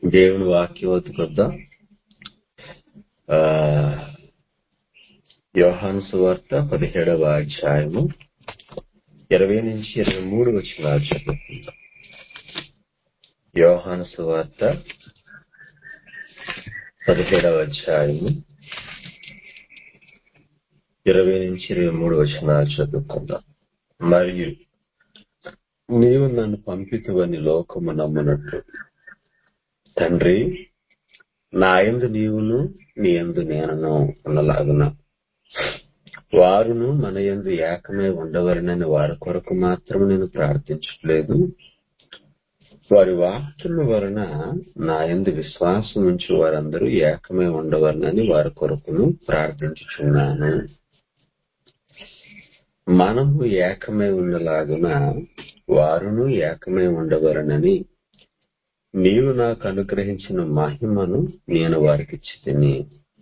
దేవుని వాక్యం వద్దుకొద్దాం ఆ యోహాను సువార్త పదిహేడవ అధ్యాయము ఇరవై నుంచి ఇరవై మూడు వచ్చిన చదువుకుందాం యోహాను సువార్త పదిహేడవ అధ్యాయము ఇరవై నుంచి ఇరవై మూడు వచ్చిన చదువుకుందాం మరియు నీవు నన్ను పంపితువని లోకము నమ్మునట్లు తండ్రి నా యందు నీవును నీ యందు నేనను ఉన్నలాగున వారును మన యందు ఏకమై ఉండవలనని వారి కొరకు మాత్రం నేను ప్రార్థించట్లేదు వారి వాక్యము వలన నా యందు విశ్వాసం ఉంచి వారందరూ ఏకమై ఉండవలనని వారి కొరకును ప్రార్థించుచున్నాను మనము ఏకమై ఉండలాగున వారును ఏకమై ఉండవలనని నీవు నాకు అనుగ్రహించిన మహిమను నేను వారికి ఇచ్చితిని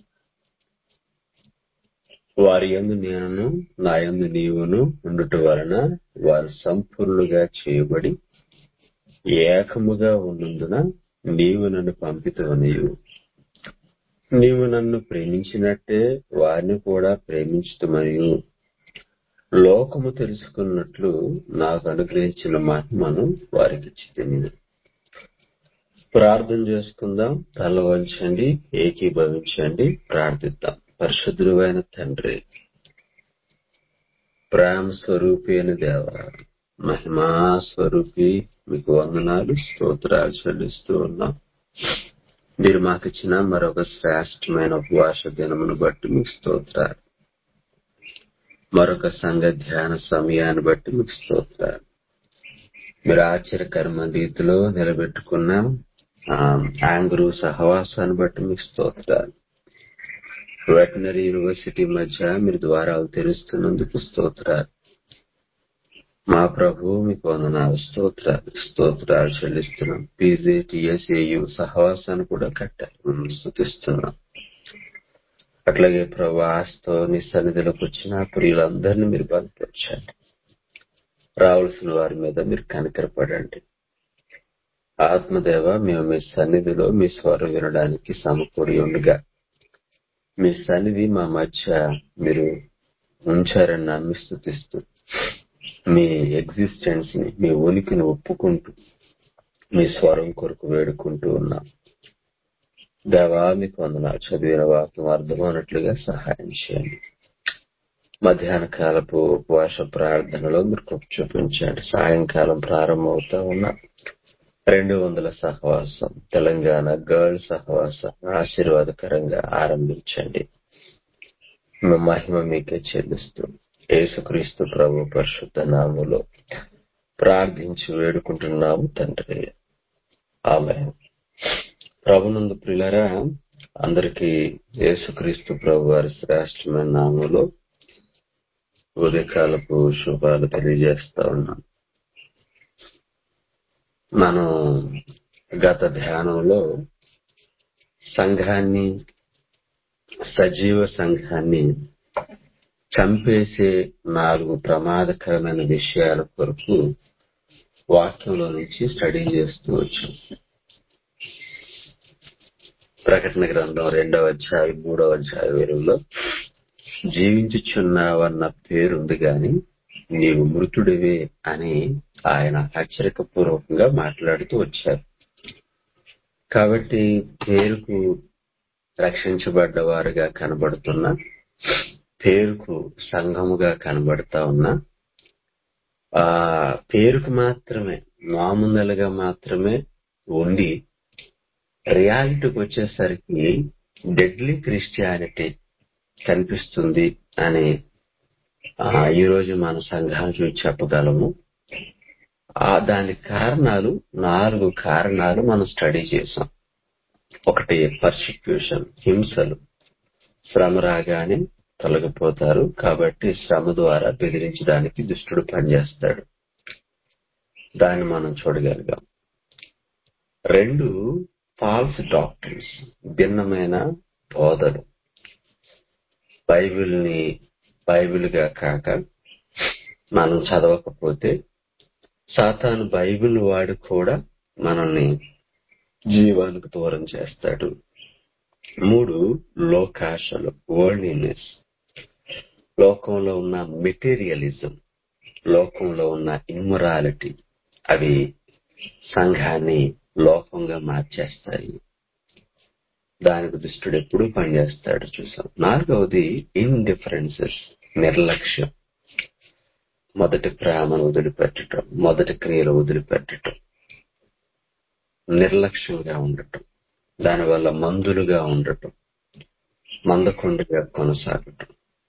వారి యందు నేనును నా యందు నీవును ఉండుట వలన వారు సంపూర్ణులుగా చేయబడి ఏకముగా ఉన్నందున నీవు నన్ను పంపితవనియు నీవు నన్ను ప్రేమించినట్టే వారిని కూడా ప్రేమించుతమనియు లోకము తెలుసుకున్నట్లు నాకు అనుగ్రహించిన మహిమను వారికి ఇచ్చితిని ప్రార్థన చేసుకుందాం తల వంచండి ఏకీభవించండి ప్రార్థిద్దాం పరిశుద్ధుడు అయిన తండ్రి ప్రేమ స్వరూపి అని దేవ మహిమా స్వరూపి మీకు వందనాలు స్తోత్రాలు చెల్లిస్తూ ఉన్నాం మీరు మాకు ఇచ్చిన మరొక శ్రేష్టమైన ఉపవాస దినమును బట్టి మీకు స్తోత్రాలు మరొక సంఘ ధ్యాన సమయాన్ని బట్టి మీకు స్తోత్రాలు మీరు ఆశ్చర్యకరమైన రీతిలో నిలబెట్టుకున్న యాంగ్రూ సహవాసాన్ని బట్టి మీకు స్తోత్రాలు వెటనరీ యూనివర్సిటీ మధ్య మీరు ద్వారాలు తెరుస్తున్నందుకు స్తోత్రాలు మా ప్రభు మీకు వందనాలు స్తోత్రాలు స్తోత్రాలు చెల్లిస్తున్నాం పీజీ టిఎస్ఏయు సహవాసాన్ని కూడా కట్టారు మిమ్మల్ని స్థుతిస్తున్నాం అట్లాగే ప్రభు ఆస్తో నీ సన్నిధిలోకి వచ్చిన ప్రియులందరినీ మీరు బలపరచండి రావాల్సిన వారి మీద మీరు కనికరపడండి ఆత్మదేవ మేము మీ సన్నిధిలో మీ స్వరం వినడానికి సమకూడి ఉండగా మీ సన్నిధి మా మధ్య మీరు ఉంచారని నమ్మి స్థుతిస్తూ మీ ఎగ్జిస్టెన్స్ ని మీ ఉనికిని ఒప్పుకుంటూ మీ స్వరం కొరకు వేడుకుంటూ ఉన్నాం దేవా మీకు వందనాలు చదివిన వాక్యం అర్థమైనట్లుగా సహాయం చేయండి మధ్యాహ్న కాలపు ఉపవాస ప్రార్థనలో మీరు కృప చూపించండి సాయంకాలం ప్రారంభమవుతా ఉన్న రెండు వందల సహవాసం తెలంగాణ గర్ల్స్ సహవాసం ఆశీర్వాదకరంగా ఆరంభించండి మీ మహిమ మీకే చెల్లిస్తూ యేసుక్రీస్తు ప్రభు పరిశుద్ధ నాములో ప్రార్థించి వేడుకుంటున్నాము తండ్రి ఆమె ప్రభునందు ప్రిలరా అందరికీ యేసుక్రీస్తు ప్రభు వారి శ్రేష్టమైన నామంలో ఉదయకాలపు శుభాలు తెలియజేస్తా ఉన్నాం మనం గత ధ్యానంలో సంఘాన్ని సజీవ సంఘాన్ని చంపేసే నాలుగు ప్రమాదకరమైన విషయాల కొరకు వాక్యంలో నుంచి స్టడీ చేస్తూ వచ్చాం ప్రకటన గ్రంథం రెండవ అధ్యాయం మూడవ అధ్యాయ వెలుగులో జీవించుచున్నావన్న పేరుంది గాని నీవు మృతుడివే అని ఆయన హెచ్చరికపూర్వకంగా మాట్లాడుతూ వచ్చారు కాబట్టి పేరుకు రక్షించబడ్డవారుగా కనబడుతున్న పేరుకు సంఘముగా కనబడతా ఉన్న ఆ పేరుకు మాత్రమే మామూలుగా మాత్రమే ఉండి రియాలిటీకి వచ్చేసరికి డెడ్లీ క్రిస్టియానిటీ కనిపిస్తుంది అని ఈ రోజు మన సంఘాన్ని చూసి చెప్పగలము ఆ దాని కారణాలు నాలుగు కారణాలు మనం స్టడీ చేసాం ఒకటి పర్సిక్యూషన్ హింసలు శ్రమ రాగానే తొలగిపోతారు కాబట్టి శ్రమ ద్వారా బెదిరించడానికి దుష్టుడు పనిచేస్తాడు దాన్ని మనం చూడగలిగాం రెండు ఫాల్స్ డాక్టర్స్ భిన్నమైన బోధలు బైబిల్ని బైబిల్గా కాక మనం చదవకపోతే సాతాను బైబిల్ వాడు కూడా మనల్ని జీవానికి దూరం చేస్తాడు మూడు లోకాశలు వరల్డ్లీనెస్ లోకంలో ఉన్న మెటీరియలిజం లోకంలో ఉన్న ఇమ్మొరాలిటీ అవి సంఘాన్ని లోకంగా మార్చేస్తాయి దానికి దుష్టుడు ఎప్పుడు పనిచేస్తాడు చూసాం నాలుగవది ఇండిఫరెన్సెస్ నిర్లక్ష్యం మొదటి ప్రేమను వదిలిపెట్టడం మొదటి క్రియలు వదిలిపెట్టడం నిర్లక్ష్యంగా ఉండటం దానివల్ల మందులుగా ఉండటం మందకొండగా కొనసాగటం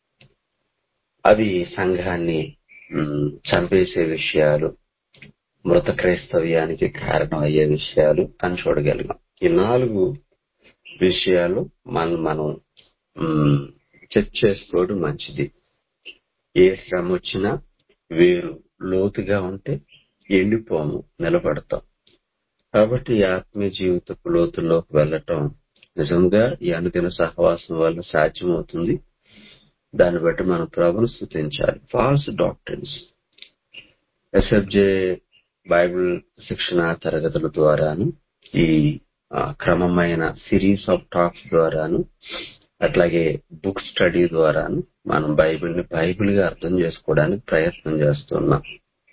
అవి సంఘాన్ని మ్, చంపేసే విషయాలు మృత క్రైస్తవ్యానికి కారణం అయ్యే విషయాలు అని చూడగలిగాం ఈ నాలుగు విషయాలు మనం మనం మ్, చెక్ చేసుకోవడం మంచిది ఏ శ్రమ వచ్చినా వేరు లోతుగా ఉంటే ఎండిపోము నిలబడతాం కాబట్టి ఈ ఆత్మీయ జీవితపు లోతుల్లోకి వెళ్ళటం నిజంగా ఈ అనుదిన సహవాసం వల్ల సాధ్యమవుతుంది దాన్ని బట్టి మనం ప్రభును స్థుతించాలి ఫాల్స్ డాక్టర్స్ ఎస్ఎఫ్జే బైబిల్ శిక్షణ తరగతుల ద్వారాను ఈ ఆ, క్రమమైన సిరీస్ ఆఫ్ టాక్స్ ద్వారాను అట్లాగే బుక్ స్టడీ ద్వారాను మనం బైబిల్ ని బైబిల్ గా అర్థం చేసుకోవడానికి ప్రయత్నం చేస్తున్నాం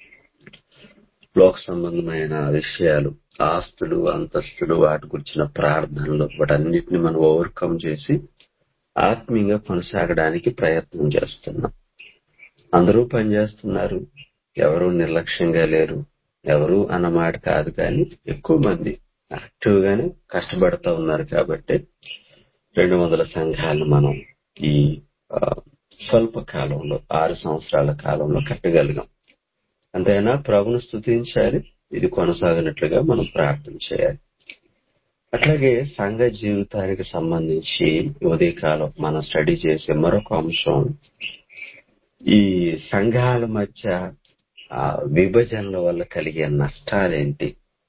లోక సంబంధమైన విషయాలు ఆస్తులు అంతస్తులు వాటి గురించిన ప్రార్థనలు వాటన్నిటిని మనం ఓవర్కమ్ చేసి ఆత్మీయంగా కొనసాగడానికి ప్రయత్నం చేస్తున్నాం అందరూ పనిచేస్తున్నారు ఎవరు నిర్లక్ష్యంగా లేరు ఎవరు అన్నమాట కాదు కానీ ఎక్కువ మంది యాక్టివ్ గానే కష్టపడుతూ ఉన్నారు కాబట్టి రెండు వందల సంఘాలను మనం ఈ ఆ, స్వల్ప కాలంలో ఆరు సంవత్సరాల కాలంలో కట్టగలిగాం అంతైనా ప్రభును స్థుతించాలి ఇది కొనసాగినట్లుగా మనం ప్రార్థన చేయాలి అట్లాగే సంఘ జీవితానికి సంబంధించి ఉదయకాలం మనం స్టడీ చేసే మరొక అంశం ఈ సంఘాల మధ్య ఆ, విభజనల వల్ల కలిగే నష్టాలేంటి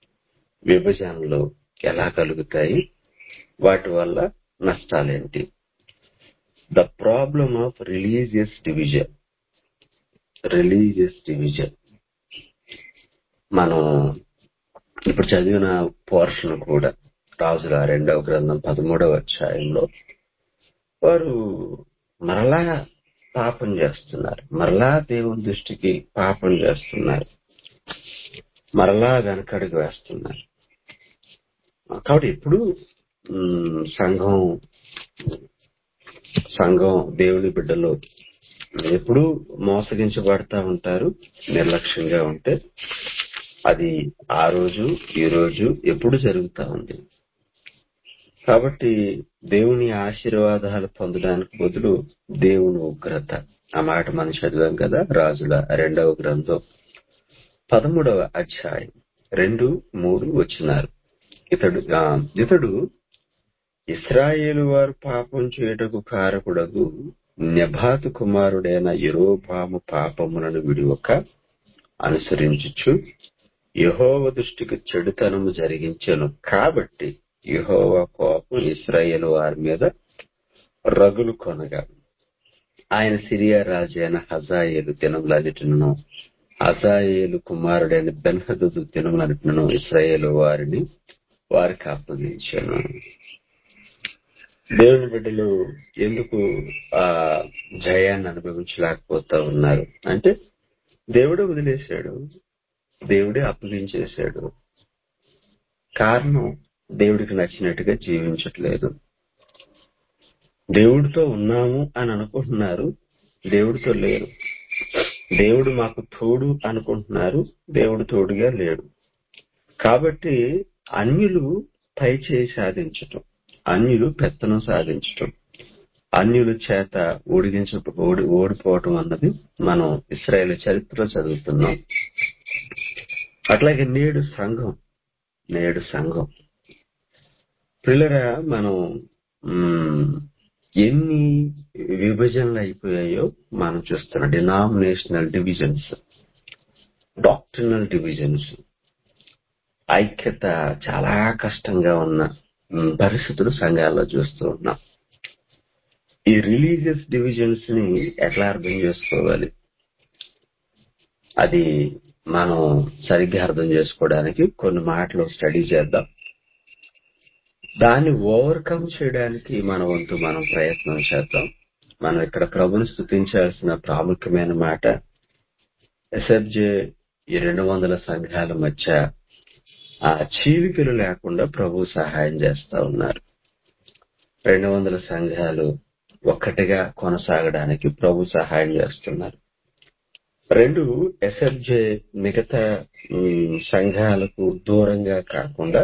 విభజనలు ఎలా కలుగుతాయి వాటి వల్ల నష్టాలేంటి the problem of religious division religious division మనం ఇప్పుడు చదివిన పోర్షన్ కూడా రాజుల రెండవ గ్రంథం పదమూడవ అధ్యాయంలో వారు మరలా పాపం చేస్తున్నారు మరలా దేవుని దృష్టికి పాపం చేస్తున్నారు మరలా వెనకడుగు వేస్తున్నారు కాబట్టి ఎప్పుడు మ్, సంఘం సంఘం దేవుని బిడ్డలు ఎప్పుడు మోసగించబడతా ఉంటారు నిర్లక్ష్యంగా ఉంటే అది ఆ రోజు ఈ రోజు ఎప్పుడు జరుగుతా ఉంది కాబట్టి దేవుని ఆశీర్వాదాలు పొందడానికి బదులు దేవుని ఉగ్రత ఆ మాట మనం చదివాం కదా రాజుల రెండవ గ్రంథం పదమూడవ అధ్యాయం రెండు మూడు వచ్చినారు ఇతడు ఆ, ఇతడు ఇస్రాయేలు వారు పాపం చేయుటకు కారకుడగు నెబాతు కుమారుడైన యెరోబాము పాపములను విడివక అనుసరించుచు యెహోవ దృష్టికి చెడుతనము జరిగించెను కాబట్టి యెహోవ కోపం ఇస్రాయేలు వారి మీద రగులు కొనగా ఆయన సిరియా రాజు అయిన హజాయేలు దినములన్నిటిను హజాయేలు కుమారుడైన బెన్హదు దినములన్నిటిను ఇస్రాయేలు వారిని వారికి అప్పగించాను దేవుని బిడ్డలు ఎందుకు ఆ జయాన్ని అనుభవించలేకపోతా ఉన్నారు అంటే దేవుడే వదిలేశాడు దేవుడే అప్పగించేశాడు కారణం దేవుడికి నచ్చినట్టుగా జీవించట్లేదు దేవుడితో ఉన్నాము అని అనుకుంటున్నారు దేవుడితో లేరు దేవుడు మాకు తోడు అనుకుంటున్నారు దేవుడు తోడుగా లేడు కాబట్టి అన్యులు పై చేయి సాధించటం అన్యులు పెత్తనం సాధించటం అన్యుల చేత ఓడిగించ ఓడి ఓడిపోవటం అన్నది మనం ఇస్రాయేల్ చరిత్రలో చదువుతున్నాం అట్లాగే నేడు సంఘం నేడు సంఘం పిల్లరా మనం మ్, ఎన్ని విభజనలు అయిపోయాయో మనం చూస్తున్నాం డినామినేషనల్ డివిజన్స్ డాక్టర్నల్ డివిజన్స్ ఐక్యత చాలా కష్టంగా ఉన్న మ్, పరిస్థితులు సంఘాల్లో చూస్తూ ఉన్నాం ఈ రిలీజియస్ డివిజన్స్ ని ఎట్లా అర్థం చేసుకోవాలి అది మనం సరిగ్గా అర్థం చేసుకోవడానికి కొన్ని మాటలు స్టడీ చేద్దాం దాన్ని ఓవర్కమ్ చేయడానికి మన వంతు మనం ప్రయత్నం చేద్దాం మనం ఇక్కడ ప్రభుని స్థుతించాల్సిన ప్రాముఖ్యమైన మాట ఎస్ఎఫ్జే ఈ రెండు వందల సంఘాల మధ్య ఆ చీలికలు లేకుండా ప్రభు సహాయం చేస్తా ఉన్నారు రెండు వందల సంఘాలు ఒక్కటిగా కొనసాగడానికి ప్రభు సహాయం చేస్తున్నారు రెండు ఎస్ఎఫ్జే మిగతా ఉమ్, సంఘాలకు దూరంగా కాకుండా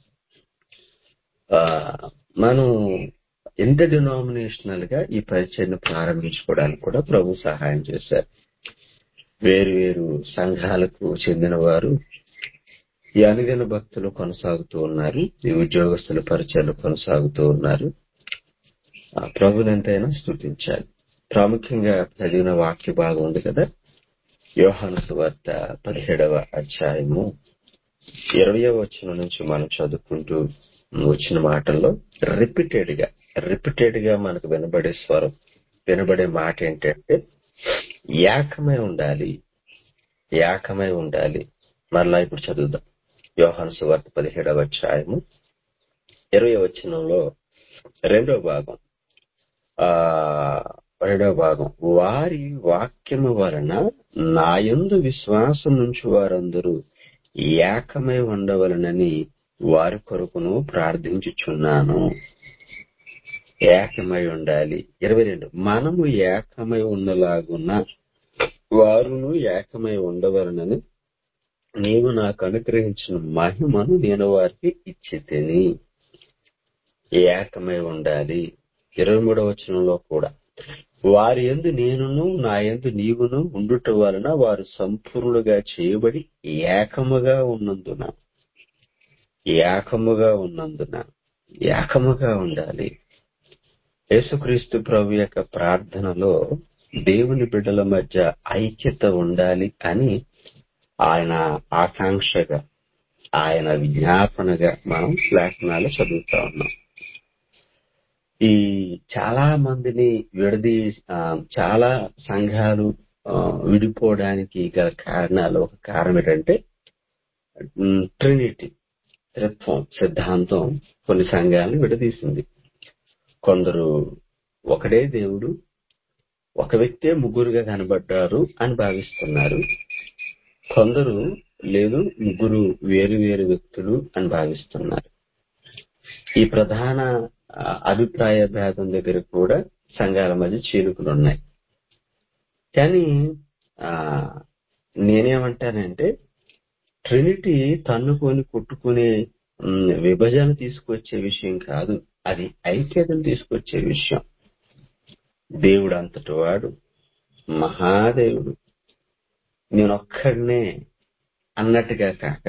ఆ, మనం ఎంత డినామినేషనల్ గా ఈ పరిచయను ప్రారంభించుకోవడానికి కూడా ప్రభు సహాయం చేశారు వేరు వేరు సంఘాలకు చెందిన వారు ఈ అనుదిన భక్తులు కొనసాగుతూ ఉన్నారు ఈ ఉద్యోగస్తుల పరిచయాలు కొనసాగుతూ ఉన్నారు ఆ ప్రభునంతైనా స్థుతించాలి ప్రాముఖ్యంగా చదివిన వాక్య భాగం ఉంది కదా యోహాను సువార్త పదిహేడవ అధ్యాయము ఇరవయో వచనం నుంచి మనం చదువుకుంటూ వచ్చిన మాటల్లో రిపీటెడ్ గా రిపీటెడ్ గా మనకు వినబడే స్వరం వినబడే మాట ఏంటంటే ఏకమై ఉండాలి ఏకమై ఉండాలి మరలా ఇప్పుడు చదువుదాం యోహాను సువార్త పదిహేడవ అధ్యాయము ఇరవై వచనంలో రెండో భాగం ఆ రెండో భాగం వారి వాక్యము వలన నాయందు విశ్వాసం నుంచి వారందరూ ఏకమై ఉండవలనని వారి కొరకును ప్రార్థించుచున్నాను ఏకమై ఉండాలి ఇరవై రెండు మనము ఏకమై ఉండలాగున్న వారును ఏకమై ఉండవలనని నీవు నాకు అనుగ్రహించిన మహిమను నేను వారికి ఇచ్చి తిని ఏకమై ఉండాలి ఇరవై మూడవ వచనంలో కూడా వారి ఎందు నేనును నా ఎందు నీవును ఉండుట వలన వారు సంపూర్ణులుగా చేయబడి ఏకముగా ఉన్నందున ఏకముగా ఉన్నందున ఏకముగా ఉండాలి యేసుక్రీస్తు ప్రభు యొక్క ప్రార్థనలో దేవుని బిడ్డల మధ్య ఐక్యత ఉండాలి అని ఆయన ఆకాంక్షగా ఆయన విజ్ఞాపనగా మనం లేఖనాలు చదువుతా ఉన్నాం ఈ చాలా మందిని విడదీ ఆ, చాలా సంఘాలు ఆ, విడిపోవడానికి గల కారణాలు ఒక కారణం ఏంటంటే ఉమ్, ట్రినిటీ త్రిత్వం సిద్ధాంతం కొన్ని సంఘాలను విడదీసింది కొందరు ఒకడే దేవుడు ఒక వ్యక్తే ముగ్గురుగా కనబడ్డారు అని భావిస్తున్నారు కొందరు లేదు ముగ్గురు వేరు వేరు వ్యక్తులు అని భావిస్తున్నారు ఈ ప్రధాన ఆ, అభిప్రాయ భేదం దగ్గర కూడా సంఘాల మధ్య చీలుకలు ఉన్నాయి కానీ ఆ నేనేమంటానంటే ట్రినిటీ తన్నుకొని కొట్టుకునే ఉమ్, విభజన తీసుకొచ్చే విషయం కాదు అది ఐక్యతను తీసుకొచ్చే విషయం దేవుడు అంతటి వాడు మహాదేవుడు నేనొక్కడనే అన్నట్టుగా కాక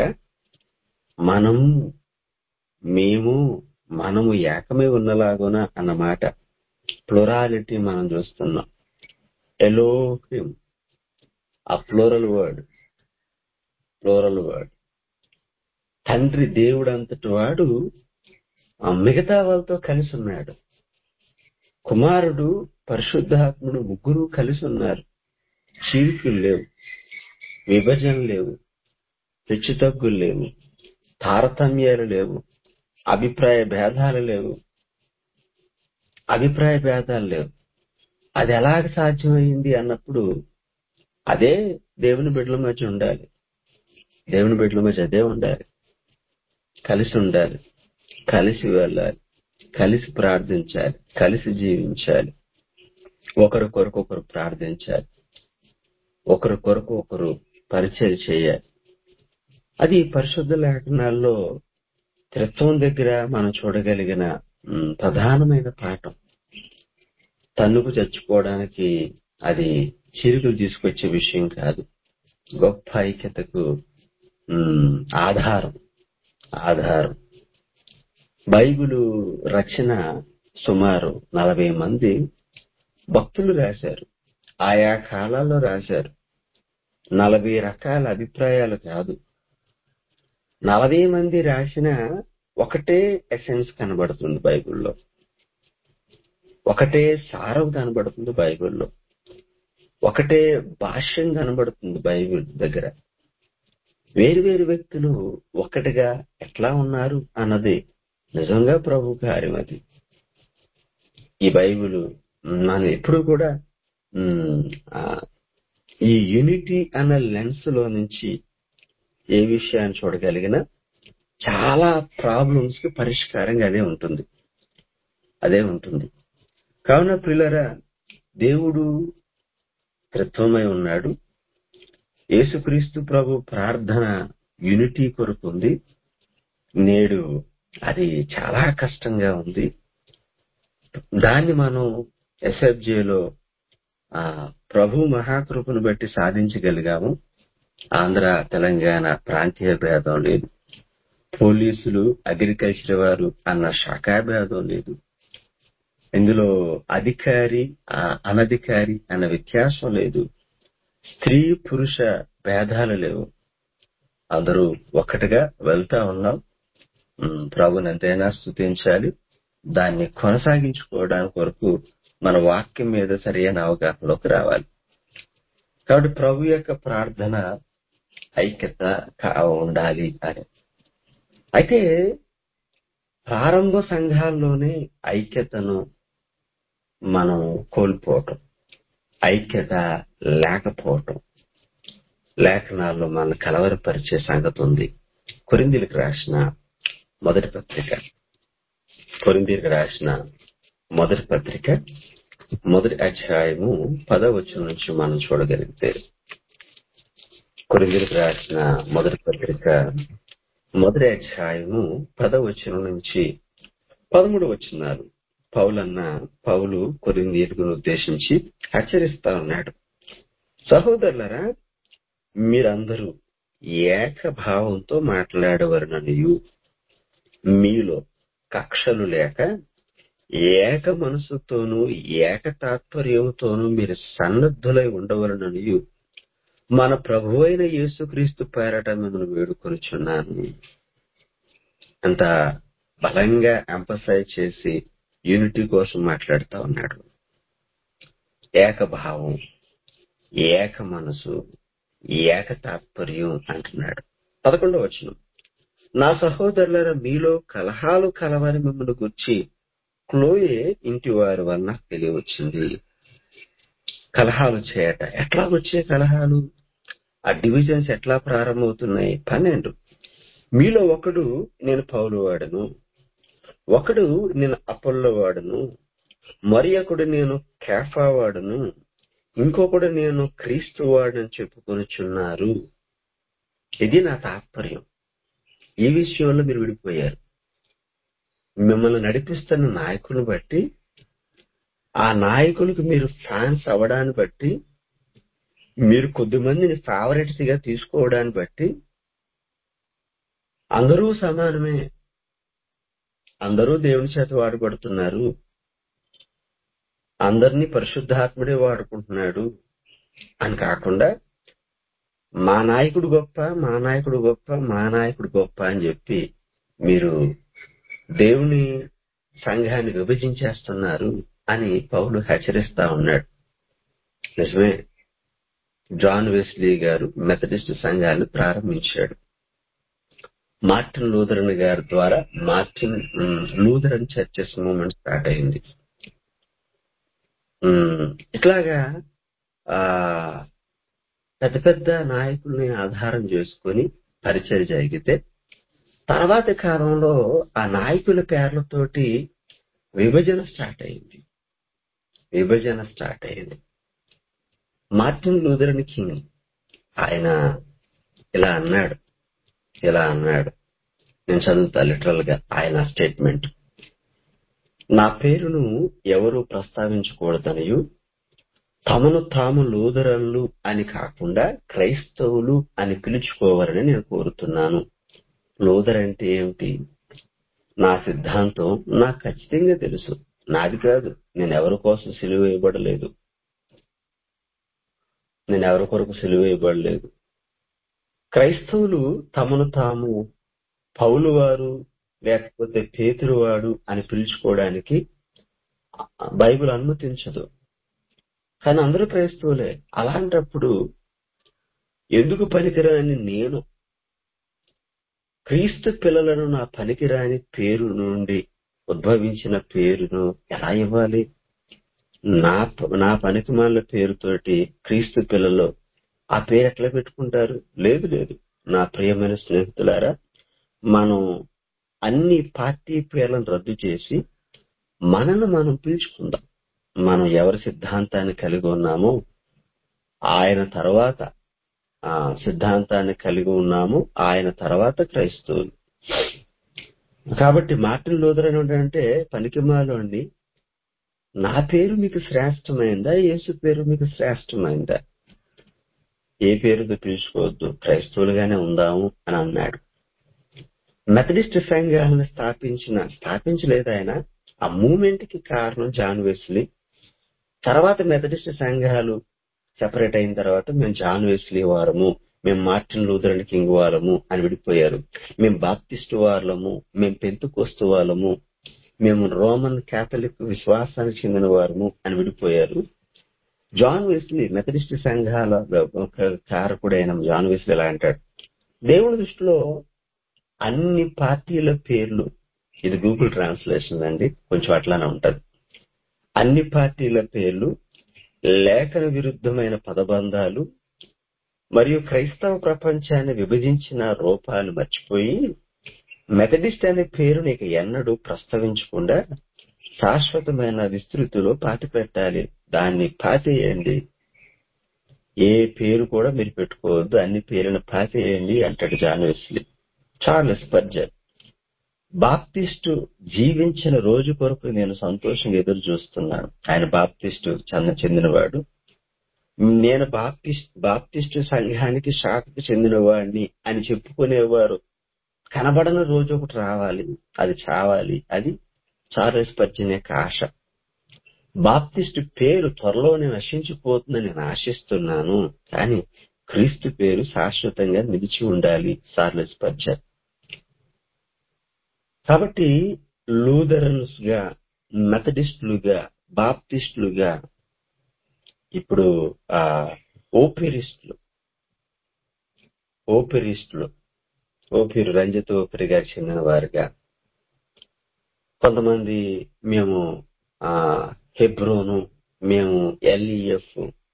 మనం మేము మనము ఏకమై ఉన్నలాగున అన్నమాట ప్లొరాలిటీ మనం చూస్తున్నాం ఎలోహిం ఆ ఫ్లోరల్ వర్డ్ ఫ్లోరల్ వర్డ్ తండ్రి దేవుడు అంతటి వాడు ఆ మిగతా వాళ్ళతో కలిసి ఉన్నాడు కుమారుడు పరిశుద్ధాత్ముడు ముగ్గురు కలిసి ఉన్నారు చీలికలు లేవు విభజన లేవు హెచ్చుతగ్గులు లేవు తారతమ్యాలు లేవు అభిప్రాయ భేదాలు లేవు అభిప్రాయ భేదాలు లేవు అది ఎలాగ సాధ్యమైంది అన్నప్పుడు అదే దేవుని బిడ్డల మధ్య ఉండాలి దేవుని బిడ్డల మధ్య అదే ఉండాలి కలిసి ఉండాలి కలిసి వెళ్ళాలి కలిసి ప్రార్థించాలి కలిసి జీవించాలి ఒకరి కొరకు ఒకరు ప్రార్థించాలి ఒకరి కొరకు ఒకరు పరిచయం చేయాలి అది పరిశుద్ధ లేఖనాల్లో త్రిత్వం దగ్గర మనం చూడగలిగిన ఉమ్, ప్రధానమైన పాఠం తన్నుకు చచ్చిపోవడానికి అది చిరుకులు తీసుకొచ్చే విషయం కాదు గొప్ప ఐక్యతకు ఉమ్, ఆధారం ఆధారం బైబిలు రచన సుమారు నలభై మంది భక్తులు రాశారు ఆయా కాలాల్లో రాశారు నలభై రకాల అభిప్రాయాలు కాదు నలభై మంది రాసిన ఒకటే ఎసెన్స్ కనబడుతుంది బైబిల్లో ఒకటే సారం కనబడుతుంది బైబిల్లో ఒకటే భాష్యం కనబడుతుంది బైబిల్ దగ్గర వేరు వేరు వ్యక్తులు ఒక్కటిగా ఎట్లా ఉన్నారు అన్నది నిజంగా ప్రభు కార్యం అది ఈ బైబిల్ మనం ఎప్పుడు కూడా ఉమ్, ఆ, ఈ యూనిటీ అన్న లెన్స్ లో నుంచి ఏ విషయాన్ని చూడగలిగినా చాలా ప్రాబ్లమ్స్ కి పరిష్కారంగా అదే ఉంటుంది అదే ఉంటుంది కావున పిల్లరా దేవుడు త్రిత్వమై ఉన్నాడు యేసుక్రీస్తు ప్రభు ప్రార్థన యూనిటీ కొరకు ఉంది నేడు అది చాలా కష్టంగా ఉంది దాన్ని మనం ఎస్ఎఫ్జేలో ఆ ప్రభు మహాకృపను బట్టి సాధించగలిగాము ఆంధ్ర తెలంగాణ ప్రాంతీయ భేదం లేదు పోలీసులు అగ్రికల్చర్ వారు అన్న శాఖా భేదం లేదు ఇందులో అధికారి ఆ, అనధికారి అన్న వ్యత్యాసం లేదు స్త్రీ పురుష భేదాలు లేవు అందరూ ఒక్కటిగా వెళ్తా ఉన్నాం ఉమ్, ప్రభుని ఎంతైనా స్థుతించాలి దాన్ని కొనసాగించుకోవడానికి వరకు మన వాక్యం మీద సరైన అవగాహనలోకి రావాలి కాబట్టి ప్రభు యొక్క ప్రార్థన ఐక్యత కా- ఉండాలి అని అయితే ప్రారంభ సంఘాల్లోనే ఐక్యతను మనం కోల్పోవటం ఐక్యత లేకపోవటం లేఖనాల్లో మన కలవరపరిచే సంగతి ఉంది కొరిందీలకు రాసిన మొదటి పత్రిక కొరిందీలకు రాసిన మొదటి పత్రిక మొదటి అధ్యాయము పదవచనం నుంచి మనం చూడగలిగితే కొరిందీలకు రాసిన మొదటి పత్రిక మొదటి అధ్యాయము పదవచనం నుంచి పదమూడు వచనాలు పౌలన్న పౌలు కొరిందీయులను ఉద్దేశించి హెచ్చరిస్తా ఉన్నాడు సహోదరులరా మీరందరూ ఏక భావంతో మాట్లాడవరననియు మీలో కక్షలు లేక ఏక మనసుతోనూ ఏక తాత్పర్యంతోనూ మీరు సన్నద్ధులై ఉండవలననియు మన ప్రభు అయిన యేసుక్రీస్తు పేరట మిమ్మల్ని వేడుకొనుచున్నాను అంత బలంగా ఎంపసైజ్ చేసి యూనిటీ కోసం మాట్లాడుతా ఉన్నాడు ఏకభావం ఏక మనసు ఏక తాత్పర్యం అంటున్నాడు పదకొండవ వచనం నా సహోదరులర మీలో కలహాలు కలవని మిమ్మల్ని గుర్చి క్లోయే ఇంటి వారి వలన తెలియవచ్చింది కలహాలు చేయట ఎట్లా వచ్చే కలహాలు ఆ డివిజన్స్ ఎట్లా ప్రారంభమవుతున్నాయి పన్నెండు మీలో ఒకడు నేను పౌలు వాడను ఒకడు నేను అపోల్లో వాడను మరి ఒకడు నేను కేఫా వాడను ఇంకొకడు నేను క్రీస్తు వాడని చెప్పుకొనుచున్నారు ఇది నా తాత్పర్యం ఈ విషయంలో మీరు విడిపోయారు మిమ్మల్ని నడిపిస్తున్న నాయకుని బట్టి ఆ నాయకులకు మీరు ఫ్యాన్స్ అవ్వడాన్ని బట్టి మీరు కొద్దిమందిని ఫేవరెట్స్ గా తీసుకోవడాన్ని బట్టి అందరూ సమానమే అందరూ దేవుని చేత వాడబడుతున్నారు అందరినీ పరిశుద్ధాత్ముడే వాడుకుంటున్నాడు అని కాకుండా మా నాయకుడు గొప్ప మా నాయకుడు గొప్ప మా నాయకుడు గొప్ప అని చెప్పి మీరు దేవుని సంఘాన్ని విభజించేస్తున్నారు అని పౌలు హెచ్చరిస్తా ఉన్నాడు నిజమే జాన్ వెస్లీ గారు మెథడిస్ట్ సంఘాన్ని ప్రారంభించాడు మార్టిన్ లూథరన్ గారి ద్వారా Martin um, Lutheran churches movement start అయింది ఉమ్, ఇట్లాగా ఆ పెద్ద పెద్ద నాయకుల్ని ఆధారం చేసుకొని పరిచయం జరిగితే తర్వాతి కాలంలో ఆ నాయకుల పేర్లతోటి విభజన స్టార్ట్ అయింది విభజన స్టార్ట్ అయింది మార్టిన్ లూథరన్ కింగ్ ఆయన ఇలా అన్నాడు ఇలా అన్నాడు నేను చదువుతా లిటరల్ గా ఆయన స్టేట్మెంట్ నా పేరును ఎవరు ప్రస్తావించకూడదనియు తమను తాము లూథరన్లు అని కాకుండా క్రైస్తవులు అని పిలుచుకోవాలని నేను కోరుతున్నాను లూథర్ అంటే ఏమిటి నా సిద్ధాంతం నాకు ఖచ్చితంగా తెలుసు నాది కాదు నేను ఎవరి కోసం సిలువ వేయబడలేదు నేను ఎవరి కొరకు సిలువ వేయబడలేదు క్రైస్తవులు తమను తాము పౌలు వారు లేకపోతే పేతురు వాడు అని పిలుచుకోవడానికి బైబిల్ అనుమతించదు కానీ అందరూ క్రైస్తవులే అలాంటప్పుడు ఎందుకు పనికిరాని నేను క్రీస్తు పిల్లలను నా పనికిరాని పేరు నుండి ఉద్భవించిన పేరును ఎలా ఇవ్వాలి నా నా పనికిమాల పేరుతోటి క్రీస్తు పిల్లలు ఆ పేరు ఎట్లా పెట్టుకుంటారు లేదు లేదు నా ప్రియమైన స్నేహితులారా మనం అన్ని పార్టీ పేర్లను రద్దు చేసి మనను మనం పిలుచుకుందాం మనం ఎవరి సిద్ధాంతాన్ని కలిగి ఉన్నామో ఆయన తర్వాత ఆ సిద్ధాంతాన్ని కలిగి ఉన్నాము ఆయన తర్వాత క్రైస్తవులు కాబట్టి మార్టిన్ లూథర్ అని అంటే పనికిమాలు అండి నా పేరు మీకు శ్రేష్టమైందా యేసు పేరు మీకు శ్రేష్టమైందా ఏ పేరుతో పిలుచుకోవద్దు క్రైస్తవులుగానే ఉందాము అని అన్నాడు మెథడిస్ట్ సంఘాలను స్థాపించిన స్థాపించలేదు ఆయన ఆ మూమెంట్ కి కారణం జాన్ వెస్లీ తర్వాత మెథడిస్ట్ సంఘాలు సెపరేట్ అయిన తర్వాత మేము జాన్ వెస్లీ వారము మేము మార్టిన్ లూథరన్ కింగ్ వారము అని విడిపోయారు మేము బాప్టిస్ట్ వారము మేము పెంతుకోస్తు వాళ్ళము మేము రోమన్ కేథలిక్ విశ్వాసానికి చెందిన వారము అని విడిపోయారు జాన్ వెస్లీ మెథడిస్ట్ సంఘాల కారకుడైన జాన్ వెస్లీ ఎలా అంటాడు దేవుని దృష్టిలో అన్ని పార్టీల పేర్లు ఇది గూగుల్ ట్రాన్స్లేషన్ అండి కొంచెం అట్లానే ఉంటది అన్ని పార్టీల పేర్లు లేఖన విరుద్ధమైన పదబంధాలు మరియు క్రైస్తవ ప్రపంచాన్ని విభజించిన రూపాలు మర్చిపోయి మెథడిస్ట్ అనే పేరు నీకు ఎన్నడూ ప్రస్తావించకుండా శాశ్వతమైన విస్తృతిలో పాతి పెట్టాలి దాన్ని పాతేయండి ఏ పేరు కూడా మీరు పెట్టుకోవద్దు అన్ని పేర్లను పాతేయండి అంటాడు జాన్ వెస్లీ చార్లెస్ పర్జర్ బాప్టిస్టు జీవించిన రోజు కొరకు నేను సంతోషంగా ఎదురు చూస్తున్నాను ఆయన బాప్టిస్టు చెంద చెందినవాడు నేను బాప్టిస్ట్ బాప్టిస్టు సంఘానికి శాఖకు చెందినవాడిని అని చెప్పుకునేవారు కనబడని రోజు ఒకటి రావాలి అది చావాలి అది చార్లెస్ పర్జన్ యొక్క ఆశ బాప్టిస్ట్ పేరు త్వరలోనే నశించిపోతుందని నేను ఆశిస్తున్నాను కానీ క్రీస్తు పేరు శాశ్వతంగా నిలిచి ఉండాలి చార్లెస్ పర్జన్ కాబట్టి లూథరన్స్ గా మెథడిస్టులుగా బాప్టిస్టులుగా ఇప్పుడు ఆ ఓపిరిస్టులు ఓపిరిస్టులు ఓపిరి రంజిత్ ఓపిరి గారికి చెందిన వారుగా కొంతమంది మేము ఆ హెబ్రోను మేము ఎల్ఈఎఫ్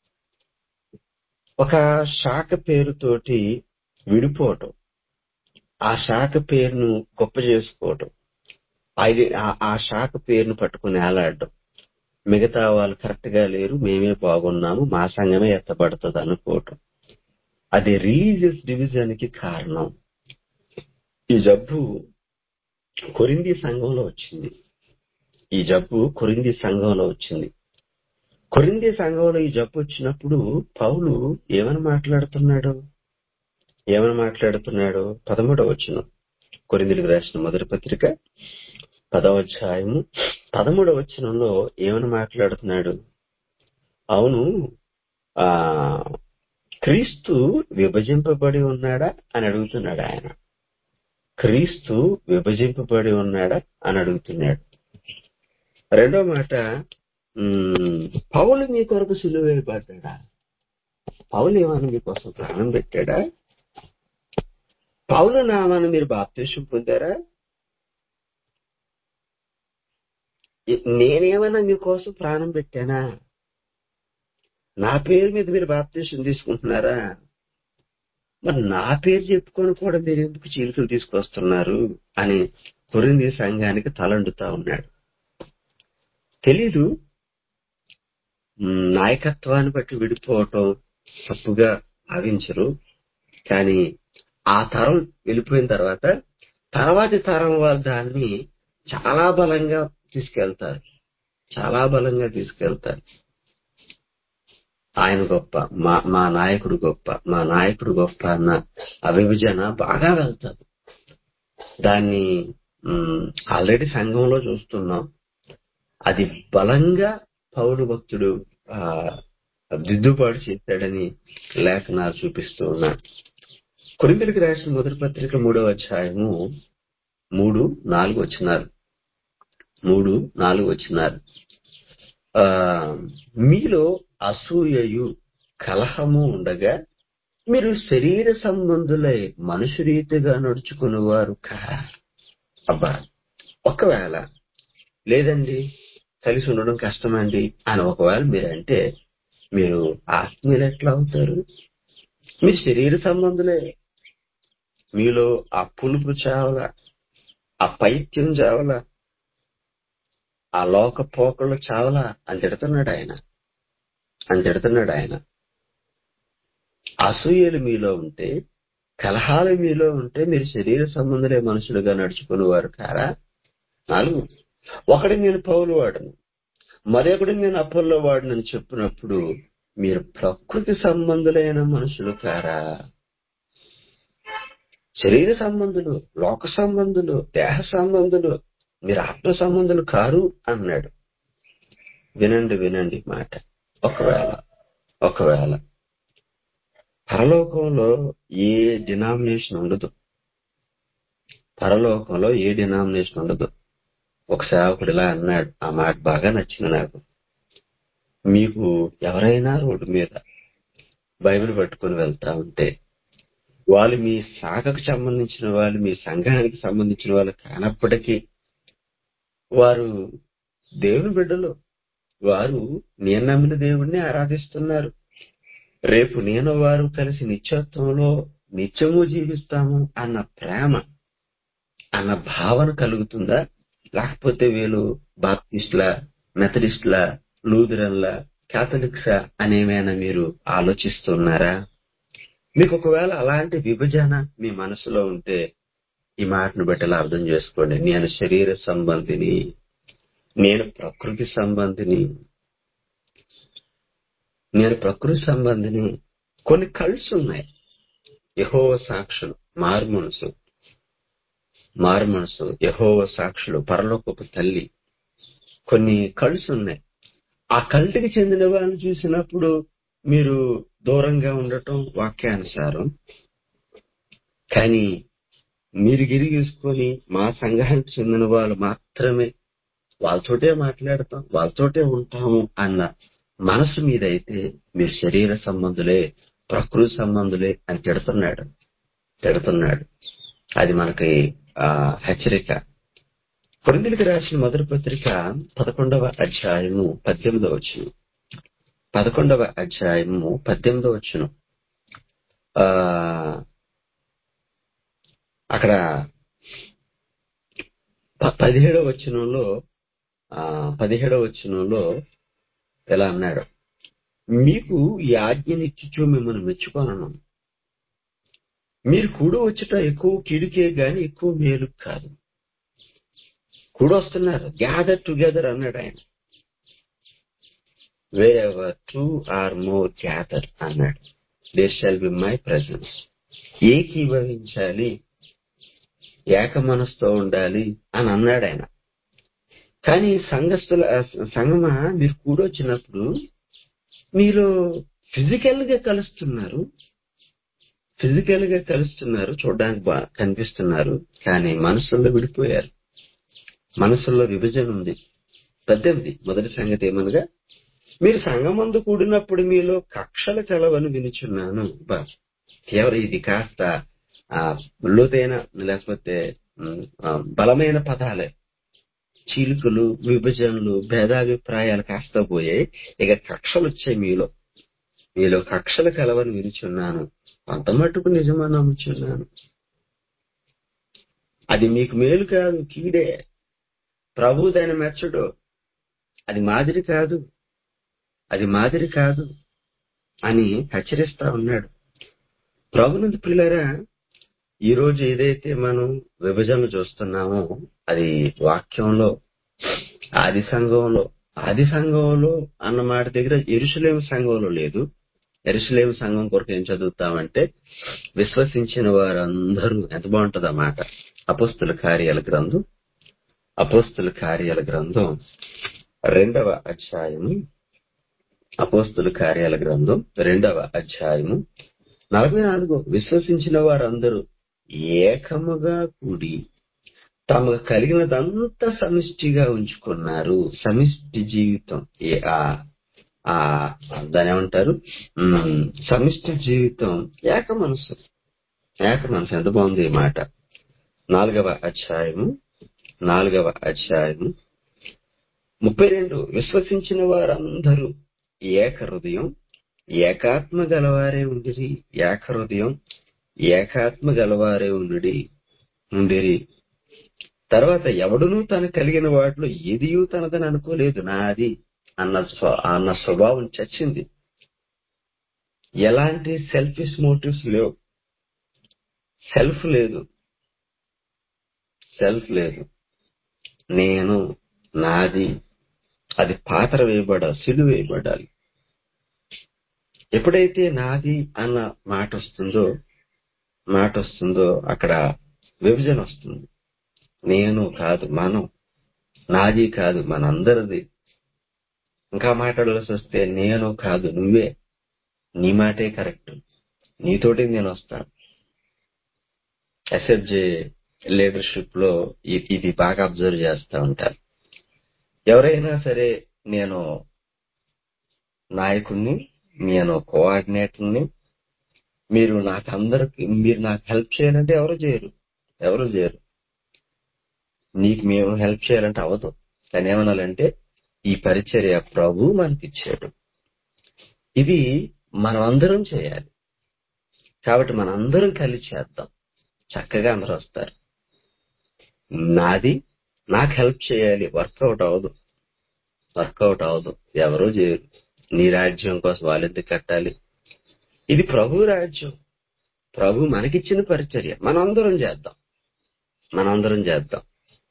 ఒక శాఖ పేరుతోటి విడిపోవటం ఆ శాఖ పేరును గొప్ప చేసుకోవటం అది ఆ శాఖ పేరును పట్టుకుని ఏలాడడం మిగతా వాళ్ళు కరెక్ట్ గా లేరు మేమే బాగున్నాము మా సంఘమే ఎత్తబడుతుంది అనుకోవటం అది రిలీజియస్ డివిజన్ కి కారణం ఈ జబ్బు కొరింది సంఘంలో వచ్చింది ఈ జబ్బు కొరింది సంఘంలో వచ్చింది కొరింది సంఘంలో ఈ జబ్బు వచ్చినప్పుడు పౌలు ఏమని మాట్లాడుతున్నాడు ఏమని మాట్లాడుతున్నాడు పదమూడవ వచ్చిన కొరిందులకు రాసిన మొదటి పత్రిక పదవ అధ్యాయము పదమూడవ వచనంలో ఏమని మాట్లాడుతున్నాడు అవును ఆ క్రీస్తు విభజింపబడి ఉన్నాడా అని అడుగుతున్నాడు ఆయన క్రీస్తు విభజింపబడి ఉన్నాడా అని అడుగుతున్నాడు రెండో మాట పౌలు మీ కొరకు సులువు వేయబడ్డా పౌలు ఏమన్నా మీకోసం ప్రాణం పెట్టాడా పౌలు నామాన్ని మీరు బాప్తీసం పొందారా నేనేమన్నా మీకోసం ప్రాణం పెట్టానా నా పేరు మీద మీరు బాప్తీసం తీసుకుంటున్నారా మరి నా పేరు చెప్పుకొని కూడా మీరు ఎందుకు చీలికలు తీసుకొస్తున్నారు అని కొరింది సంఘానికి తలండుతా ఉన్నాడు తెలీదు నాయకత్వాన్ని బట్టి విడిపోవటం తప్పుగా భావించరు కానీ ఆ తరం వెళ్ళిపోయిన తర్వాత తర్వాతి తరం వాళ్ళు దాన్ని చాలా బలంగా తీసుకెళ్తారు చాలా బలంగా తీసుకెళ్తారు ఆయన గొప్ప మా మా నాయకుడు గొప్ప మా నాయకుడు గొప్ప అన్న అవిభజన బాగా వెళ్తారు దాన్ని ఆల్రెడీ సంఘంలో చూస్తున్నాం అది బలంగా పౌరు భక్తుడు ఆ దిద్దుబాటు చేశాడని లేఖనాలు చూపిస్తూ ఉన్నాడు కొరింతలకు రాసిన మొదటి పత్రిక మూడవ అధ్యాయము మూడు నాలుగు వచ్చినారు మూడు నాలుగు వచ్చినారు ఆ మీలో అసూయయు కలహము ఉండగా మీరు శరీర సంబంధులై మనుషు రీతిగా నడుచుకునేవారు కారా అబ్బా ఒకవేళ లేదండి కలిసి ఉండడం కష్టమండి అని ఒకవేళ మీరు అంటే మీరు ఆత్మీయులు ఎట్లా అవుతారు మీరు శరీర సంబంధులే మీలో ఆ పులుపు చావల ఆ పైత్యం చావల ఆ లోక పోకళ్ళు చావల అని తిడుతున్నాడు ఆయన అని తిడుతున్నాడు ఆయన అసూయలు మీలో ఉంటే కలహాలు మీలో ఉంటే మీరు శరీర సంబంధులే మనుషులుగా నడుచుకునేవారు కారా నాలుగు ఒకటి నేను పౌలు వాడను మరొకటి నేను అప్పల్లో వాడనని చెప్పినప్పుడు మీరు ప్రకృతి సంబంధులైన మనుషులు కారా శరీర సంబంధులు లోక సంబంధులు దేహ సంబంధులు మీరు ఆత్మ సంబంధులు కారు అన్నాడు వినండి వినండి మాట ఒకవేళ ఒకవేళ పరలోకంలో ఏ డినామినేషన్ ఉండదు పరలోకంలో ఏ డినామినేషన్ ఉండదు ఒక సేవకుడు ఇలా అన్నాడు ఆ మాట బాగా నచ్చింది నాకు మీకు ఎవరైనా రోడ్డు మీద బైబిల్ పట్టుకుని వెళ్తా ఉంటే వాళ్ళు మీ శాఖకు సంబంధించిన వాళ్ళు మీ సంఘానికి సంబంధించిన వాళ్ళు కానప్పటికీ వారు దేవుని బిడ్డలు వారు నేను నమ్మిన దేవుణ్ణి ఆరాధిస్తున్నారు రేపు నేను వారు కలిసి నిత్యత్వంలో నిత్యము జీవిస్తాము అన్న ప్రేమ అన్న భావన కలుగుతుందా లేకపోతే వీళ్ళు బాప్టిస్ట్ల మెథడిస్ట్ల లూథరన్ల క్యాథలిక్సా అనేమైనా మీరు ఆలోచిస్తున్నారా మీకు ఒకవేళ అలాంటి విభజన మీ మనసులో ఉంటే ఈ మాటను బట్టి అలా అర్థం చేసుకోండి నేను శరీర సంబంధిని నేను ప్రకృతి సంబంధిని నేను ప్రకృతి సంబంధిని కొన్ని కల్స్ ఉన్నాయి యహోవ సాక్షులు మారు మనసు మారు మనసు యహోవ సాక్షులు పరలోకపు తల్లి కొన్ని కల్స్ ఉన్నాయి ఆ కల్ట్కి చెందిన వారిని చూసినప్పుడు మీరు దూరంగా ఉండటం వాక్యానుసారం కానీ మీరు గిరిగేసుకొని మా సంఘానికి చెందిన వాళ్ళు మాత్రమే వాళ్ళతోటే మాట్లాడతాం వాళ్ళతోటే ఉంటాము అన్న మనసు మీదైతే మీరు శరీర సంబంధులే ప్రకృతి సంబంధులే అని తిడుతున్నాడు తిడుతున్నాడు అది మనకి ఆ హెచ్చరిక కొరిందులకు రాసిన మొదటి పత్రిక పదకొండవ అధ్యాయము పద్దెనిమిదవ వచ్చును పదకొండవ అధ్యాయము పద్దెనిమిదవ వచ్చును ఆ అక్కడ ప- పదిహేడవ వచనంలో ఆ పదిహేడవ వచనంలో ఎలా అన్నాడు మీకు ఈ ఆజ్ఞనిచ్చుచు మిమ్మల్ని మెచ్చుకోనను మీరు కూడి వచ్చుట ఎక్కువ కిడికే గాని ఎక్కువ మేలు కాదు కూడి వస్తున్నారు గ్యాదర్ టుగెదర్ అన్నాడు ఆయన wherever two or more gather అన్నాడు they shall be my presence ఏకీభవించాలి ఏక మనసుతో ఉండాలి అని అన్నాడు ఆయన కానీ సంఘస్థుల సంగమా మీరు కూడొచ్చినప్పుడు మీరు ఫిజికల్ గా కలుస్తున్నారు ఫిజికల్ గా కలుస్తున్నారు చూడడానికి బాగా కనిపిస్తున్నారు కానీ మనసుల్లో విడిపోయారు మనసుల్లో విభజన ఉంది పద్దెనిమిది మొదటి సంగతి ఏమనగా మీరు సంఘమందు కూడినప్పుడు మీలో కక్షల కలవని వినుచున్నాను బా కేవలం ఇది కాస్త ఆ లోతైన లేకపోతే ఉమ్, ఆ, బలమైన పదాలే చీలికలు విభజనలు భేదాభిప్రాయాలు కాస్త పోయాయి ఇక కక్షలు వచ్చాయి మీలో మీలో కక్షలు కలవని వినుచున్నాను కొంత మట్టుకు నిజమా నమ్ముచున్నాను అది మీకు మేలు కాదు కీడే ప్రభు దాని మెచ్చడు అది మాదిరి కాదు అది మాదిరి కాదు అని హెచ్చరిస్తా ఉన్నాడు ప్రభునందు ప్రియులరా ఈ రోజు ఏదైతే మనం విభజనలు చూస్తున్నామో అది వాక్యంలో ఆది సంఘంలో ఆది సంఘంలో అన్న మాట దగ్గర ఎరుసలేం సంఘంలో లేదు ఎరుసలేం సంఘం కొరకు ఏం చదువుతామంటే విశ్వసించిన వారందరూ ఎంత బాగుంటుంది ఆ మాట అపోస్తుల కార్యాల గ్రంథం అపోస్తుల కార్యాల గ్రంథం రెండవ అధ్యాయము అపోస్తుల కార్యాల గ్రంథం రెండవ అధ్యాయము నలభై నాలుగు విశ్వసించిన వారందరూ ఏకముగా కూడి తమకు కలిగినదంతా సమిష్టిగా ఉంచుకున్నారు సమిష్టి జీవితం ఏ ఆ ఆ దాని ఏమంటారు ఉమ్, సమిష్టి జీవితం ఏక మనసు ఏక మనసు ఎంత బాగుంది ఈ మాట నాలుగవ అధ్యాయము నాలుగవ అధ్యాయము ముప్పై రెండు విశ్వసించిన వారందరూ ఏక హృదయం ఏకాత్మ గలవారే ఉండిరి ఏక హృదయం ఏకాత్మ గలవారే ఉండి ఉండిరి తర్వాత ఎవడునూ తన కలిగిన వాటిలో ఏదియూ తనదని అనుకోలేదు నాది అన్న స్వ- అన్న స్వభావం చచ్చింది ఎలాంటి సెల్ఫిష్ మోటివ్స్ లేవు సెల్ఫ్ లేదు సెల్ఫ్ లేదు నేను నాది అది పాత్ర వేయబడాలి సిలువ వేయబడాలి ఎప్పుడైతే నాది అన్న మాట వస్తుందో మాట వస్తుందో అక్కడ విభజన వస్తుంది నేను కాదు మనం నాది కాదు మనందరిది ఇంకా మాట్లాడాల్సి వస్తే నేను కాదు నువ్వే నీ మాటే కరెక్ట్ నీతోటి నేను వస్తాను ఎస్ఎఫ్జే లీడర్షిప్ లో ఇ- ఇది బాగా అబ్జర్వ్ చేస్తా ఉంటారు ఎవరైనా సరే నేను నాయకుడిని నేను కోఆర్డినేటర్ని మీరు నాకు అందరికి మీరు నాకు హెల్ప్ చేయాలంటే ఎవరు చేయరు ఎవరు చేయరు నీకు మేము హెల్ప్ చేయాలంటే అవదు కానీ ఏమనాలంటే ఈ పరిచర్య ప్రభు మనకిచ్చాడు ఇది మనం అందరం చేయాలి కాబట్టి మనం అందరం కలిసి చేద్దాం చక్కగా అందరూ వస్తారు నాది నాకు హెల్ప్ చేయాలి వర్కౌట్ అవ్వదు వర్కౌట్ అవ్వదు ఎవరూ చేయరు నీ రాజ్యం కోసం వాళ్ళు ఎందుకు కట్టాలి ఇది ప్రభు రాజ్యం ప్రభు మనకిచ్చిన పరిచర్య మనం అందరం చేద్దాం మనం అందరం చేద్దాం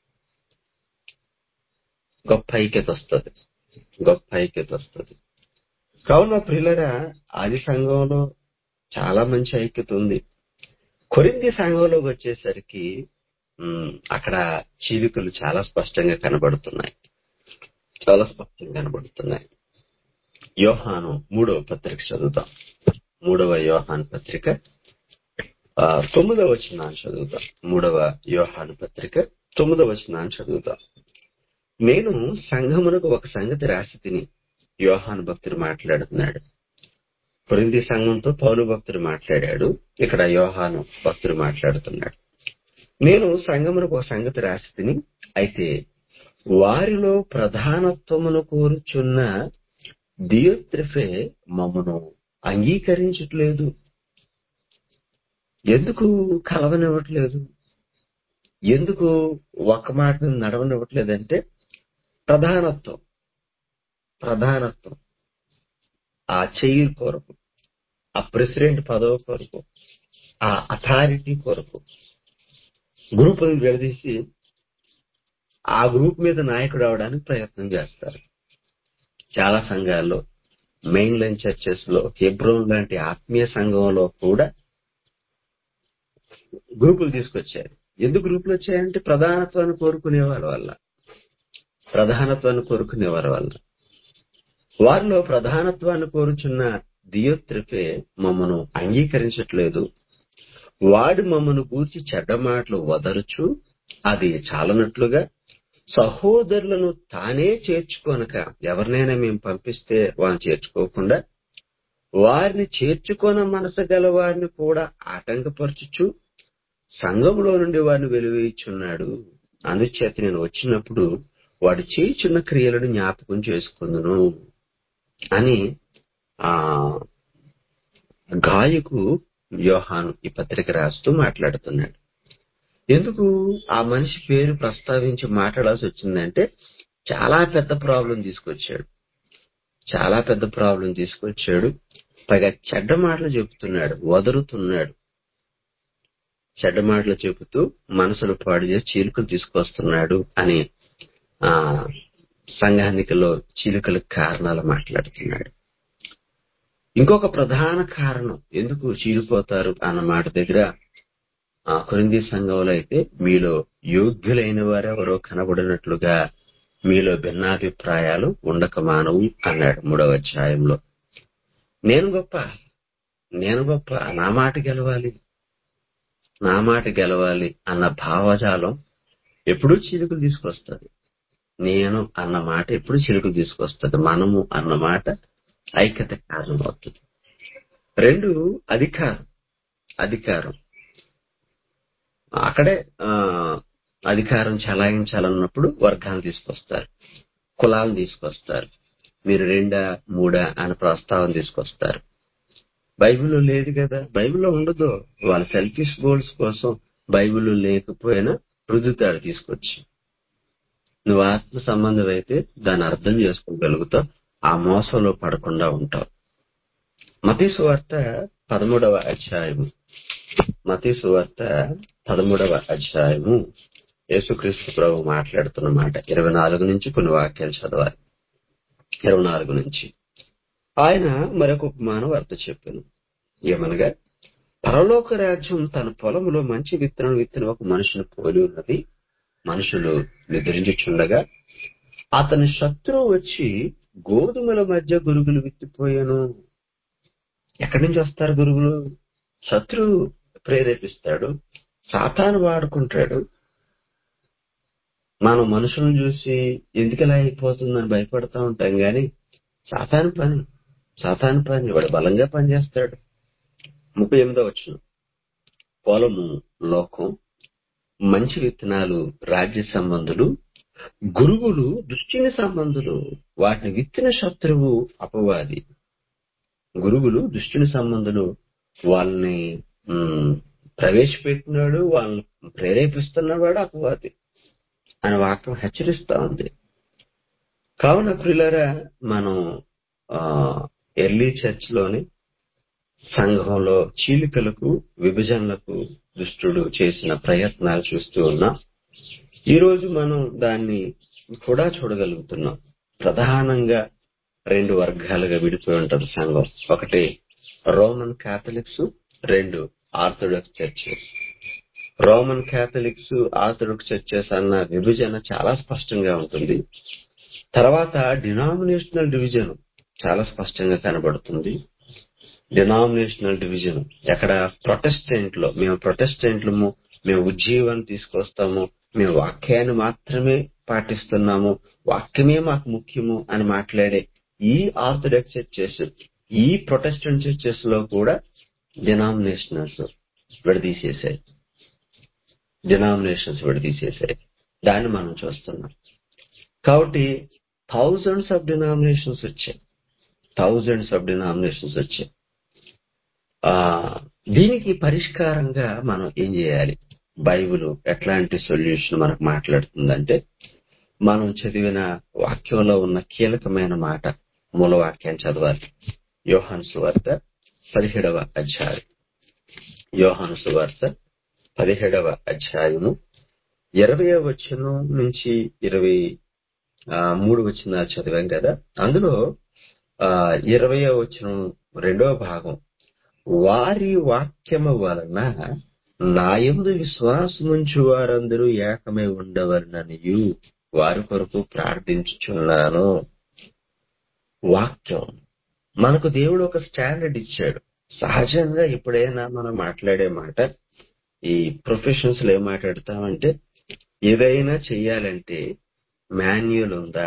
గొప్ప ఐక్యత వస్తుంది గొప్ప ఐక్యత వస్తుంది కావున ప్రియులరా ఆది సంఘంలో చాలా మంచి ఐక్యత ఉంది కొరింది సంఘంలోకి వచ్చేసరికి ఉమ్, అక్కడ చీలికలు చాలా స్పష్టంగా కనబడుతున్నాయి చాలా స్పష్టంగా కనబడుతున్నాయి యోహాను మూడవ పత్రిక చదువుతాం మూడవ యోహాను పత్రిక ఆ, తొమ్మిదవ వచనాన్ని చదువుతాం మూడవ యోహాను పత్రిక తొమ్మిదవ వచనాన్ని చదువుతాం నేను సంఘమునకు ఒక సంగతి రాసి తిని యోహాను భక్తుడు మాట్లాడుతున్నాడు కొరింది సంఘంతో పౌలు భక్తుడు మాట్లాడాడు ఇక్కడ యోహాను భక్తుడు మాట్లాడుతున్నాడు నేను సంఘమునకు ఒక సంగతి రాసి తిని అయితే వారిలో ప్రధానత్వమును కోరుచున్న దియోత్రిఫే మమ్మను అంగీకరించట్లేదు ఎందుకు కలవనివ్వట్లేదు ఎందుకు ఒక్క మాట మీద నడవనివ్వట్లేదంటే ప్రధానత్వం ప్రధానత్వం ఆ చెయ్యి కొరకు ఆ ప్రెసిడెంట్ పదవి కొరకు ఆ అథారిటీ కొరకు గ్రూపులను విడదీసి ఆ గ్రూప్ మీద నాయకుడు అవడానికి ప్రయత్నం చేస్తారు చాలా సంఘాల్లో మెయిన్ లైన్ చర్చెస్ లో హెబ్రోన్ లాంటి ఆత్మీయ సంఘంలో కూడా గ్రూపులు తీసుకొచ్చారు ఎందుకు గ్రూపులు వచ్చాయంటే ప్రధానత్వాన్ని కోరుకునే వాళ్ళ వల్ల ప్రధానత్వాన్ని కోరుకునే వారి వల్ల వారిలో ప్రధానత్వాన్ని కోరుచున్న దియోత్రిపే మమ్మను అంగీకరించట్లేదు వాడు మమ్మను గూర్చి చెడ్డ మాటలు వదరుచు అది చాలనట్లుగా సహోదరులను తానే చేర్చుకొనక ఎవరినైనా మేము పంపిస్తే వారిని చేర్చుకోకుండా వారిని చేర్చుకొన మనసు గల వారిని కూడా ఆటంకపరచుచు సంఘంలో నుండి వారిని వెలువేయుచున్నాడు అందుచేత నేను వచ్చినప్పుడు వాడు చేయుచున్న క్రియలను జ్ఞాపకం చేసుకుందును అని ఆ గాయకు యోహాను ఈ పత్రిక రాస్తూ మాట్లాడుతున్నాడు ఎందుకు ఆ మనిషి పేరు ప్రస్తావించి మాట్లాడాల్సి వచ్చిందంటే చాలా పెద్ద ప్రాబ్లం తీసుకొచ్చాడు చాలా పెద్ద ప్రాబ్లం తీసుకొచ్చాడు పైగా చెడ్డ మాటలు చెబుతున్నాడు వదరుతున్నాడు చెడ్డ మాటలు చెబుతూ మనసులు పాడు చేసి చీలుకలు తీసుకొస్తున్నాడు అని ఆ సంఘానికలో చీలికల కారణాలు మాట్లాడుతున్నాడు ఇంకొక ప్రధాన కారణం ఎందుకు చీలిపోతారు అన్న మాట దగ్గర ఆ కొరింది సంఘంలో అయితే మీలో యోగ్యులైన వారెవరో కనబడినట్లుగా మీలో భిన్నాభిప్రాయాలు ఉండక మానవు అన్నాడు మూడవ అధ్యాయంలో నేను గొప్ప నేను గొప్ప నా మాట గెలవాలి నా మాట గెలవాలి అన్న భావజాలం ఎప్పుడూ చిలుకలు తీసుకొస్తుంది నేను అన్న మాట ఎప్పుడు చిలుకలు తీసుకొస్తుంది మనము అన్న మాట ఐక్యత కారణమవుతుంది రెండు అధికారం అధికారం అక్కడే ఆ, అధికారం చలాయించాలన్నప్పుడు వర్గాలను తీసుకొస్తారు కులాలను తీసుకొస్తారు మీరు రెండా మూడా అనే ప్రస్తావన తీసుకొస్తారు బైబిల్లో లేదు కదా బైబిల్లో ఉండదు వాళ్ళ సెల్ఫిష్ గోల్స్ కోసం బైబిల్లో లేకపోయినా రుజుతాడు తీసుకొచ్చి నువ్వు ఆత్మ సంబంధం అయితే దాన్ని అర్థం చేసుకోగలుగుతావు ఆ మోసంలో పడకుండా ఉంటావు మతీసు వార్త పదమూడవ అధ్యాయము మతీసు వార్త పదమూడవ అధ్యాయము యేసుక్రీస్తు ప్రభు మాట్లాడుతున్న మాట ఇరవై నాలుగు నుంచి కొన్ని వాక్యాలు చదవాలి ఇరవై నాలుగు నుంచి ఆయన మరొక ఉపమాన వార్త చెప్పాను ఏమనగా పరలోక రాజ్యం తన పొలములో మంచి విత్తనం విత్తనం ఒక మనుషుని పోలి ఉన్నది మనుషులు నిద్రించుచుండగా అతని శత్రువు వచ్చి గోధుమల మధ్య గురుగులు విత్తిపోయాను ఎక్కడి నుంచి వస్తారు గురుగులు శత్రువు ప్రేరేపిస్తాడు సాతాను వాడుకుంటాడు మనం మనుషులను చూసి ఎందుకు ఇలా అయిపోతుందని భయపడతా ఉంటాం గాని సాతాను పని సాతాను పని వాడు బలంగా పనిచేస్తాడు ముప్పై ఎనిమిదో వచ్చిన పొలము లోకం మంచి విత్తనాలు రాజ్య సంబంధులు గురువులు దృష్టిని సంబంధులు వాటిని విత్తిన శత్రువు అపవాది గురువులు దుష్టుని సంబంధులు వాళ్ళని ఉమ్, ప్రవేశపెట్టినాడు వాళ్ళని ప్రేరేపిస్తున్నవాడు అపవాది అని వాక్యం హెచ్చరిస్తా ఉంది కావున ప్రియులరా మనం ఎర్లీ చర్చ్ లోని సంఘంలో చీలికలకు విభజనలకు దుష్టుడు చేసిన ప్రయత్నాలు చూస్తూ ఉన్నాం ఈ రోజు మనం దాన్ని కూడా చూడగలుగుతున్నాం ప్రధానంగా రెండు వర్గాలుగా విడిపోయి ఉంటది సంఘం ఒకటి రోమన్ కాథలిక్స్ రెండు Orthodox churches Roman Catholics Orthodox churches అన్న విభజన చాలా స్పష్టంగా ఉంటుంది తర్వాత డినామినేషనల్ డివిజన్ చాలా స్పష్టంగా కనబడుతుంది డినామినేషనల్ డివిజన్ ఎక్కడ ప్రొటెస్టెంట్ లో మేము ప్రొటెస్టెంట్లము మేము ఉజ్జీవాన్ని తీసుకొస్తాము మేము వాక్యాన్ని మాత్రమే పాటిస్తున్నాము వాక్యమే మాకు ముఖ్యము అని మాట్లాడే ఈ ఆర్థోడాక్స్ చర్చెస్ ఈ ప్రొటెస్టెంట్ చర్చెస్ లో కూడా డినామినేషనల్స్ విడదీసేసాయి డినామినేషన్స్ విడదీసేసాయి దాన్ని మనం చూస్తున్నాం కాబట్టి థౌజండ్స్ ఆఫ్ డినామినేషన్స్ వచ్చాయి థౌజండ్స్ ఆఫ్ డినామినేషన్స్ వచ్చాయి ఆ దీనికి పరిష్కారంగా మనం ఏం చేయాలి బైబిల్ ఎట్లాంటి సొల్యూషన్ మనకు మాట్లాడుతుందంటే మనం చదివిన వాక్యంలో ఉన్న కీలకమైన మాట మూల వాక్యాన్ని చదవాలి యోహాను సువార్త పదిహేడవ అధ్యాయం యోహాను సువార్త పదిహేడవ అధ్యాయము ఇరవై వచనం నుంచి ఇరవై ఆ, మూడు వచనాలు చదివాం కదా అందులో ఆ ఇరవై వచనం రెండవ భాగం వారి వాక్యము వలన నాయందు విశ్వాసముంచు వారందరూ ఏకమై ఉండవలననియు వారి కొరకు ప్రార్థించుచున్నాను వాక్యం మనకు దేవుడు ఒక స్టాండర్డ్ ఇచ్చాడు సహజంగా ఎప్పుడైనా మనం మాట్లాడే మాట ఈ ప్రొఫెషన్స్ లో ఏం మాట్లాడతామంటే ఏదైనా చెయ్యాలంటే మాన్యువల్ ఉందా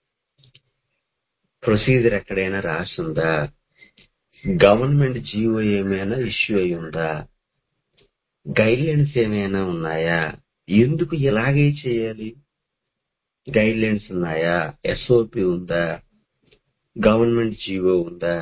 ప్రొసీజర్ ఎక్కడైనా రాసిందా గవర్నమెంట్ జీవో ఏమైనా ఇష్యూ అయి ఉందా గైడ్ లైన్స్ ఏమైనా ఉన్నాయా ఎందుకు ఇలాగే చేయాలి గైడ్ లైన్స్ ఉన్నాయా ఎస్ఓపి ఉందా గవర్నమెంట్ జీవో ఉందా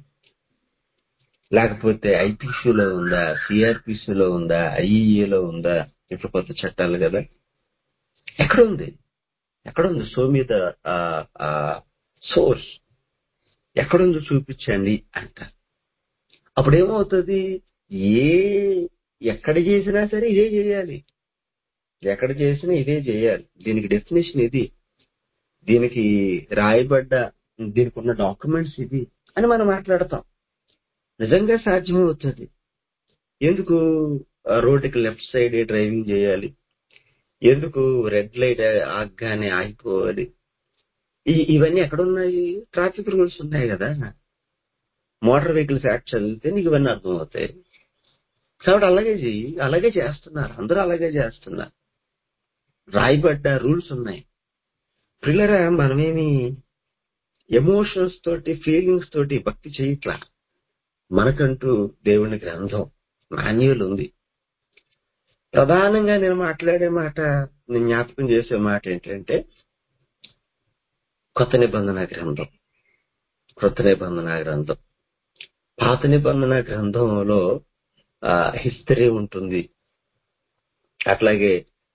లేకపోతే ఐపీసీలో ఉందా సిఆర్పిసిలో ఉందా ఐఈఏలో ఉందా ఇప్పుడు కొత్త చట్టాలు కదా ఎక్కడ ఉంది ఎక్కడ ఉంది సో మీద సోర్స్ ఎక్కడుందో చూపించండి అంట అప్పుడు ఏమవుతుంది ఏ ఎక్కడ చేసినా సరే ఇదే చేయాలి ఎక్కడ చేసినా ఇదే చేయాలి దీనికి డెఫినేషన్ ఇది దీనికి రాయబడ్డ దీనికి ఉన్న డాక్యుమెంట్స్ ఇది అని మనం మాట్లాడతాం నిజంగా సాధ్యమవుతుంది ఎందుకు ఆ రోడ్డుకి లెఫ్ట్ సైడ్ డ్రైవింగ్ చేయాలి ఎందుకు రెడ్ లైట్ ఆగ్గానే ఆగిపోవాలి ఈ- ఇవన్నీ ఎక్కడ ఉన్నాయి ట్రాఫిక్ రూల్స్ ఉన్నాయి కదా మోటార్ వెహికల్స్ యాక్ట్ చదివితే నీకు ఇవన్నీ అర్థమవుతాయి కాబట్టి అలాగే చెయ్యి అలాగే చేస్తున్నారు అందరూ అలాగే చేస్తున్నారు రాయబడ్డ రూల్స్ ఉన్నాయి పిల్లరా మనమేమి ఎమోషన్స్ తోటి ఫీలింగ్స్ తోటి భక్తి చేయట్లా మనకంటూ దేవుని గ్రంథం మాన్యువల్ ఉంది ప్రధానంగా నేను మాట్లాడే మాట నేను జ్ఞాపకం చేసే మాట ఏంటంటే కొత్త నిబంధన గ్రంథం కొత్త నిబంధన గ్రంథం పాత నిబంధన గ్రంథంలో హిస్టరీ ఉంటుంది అట్లాగే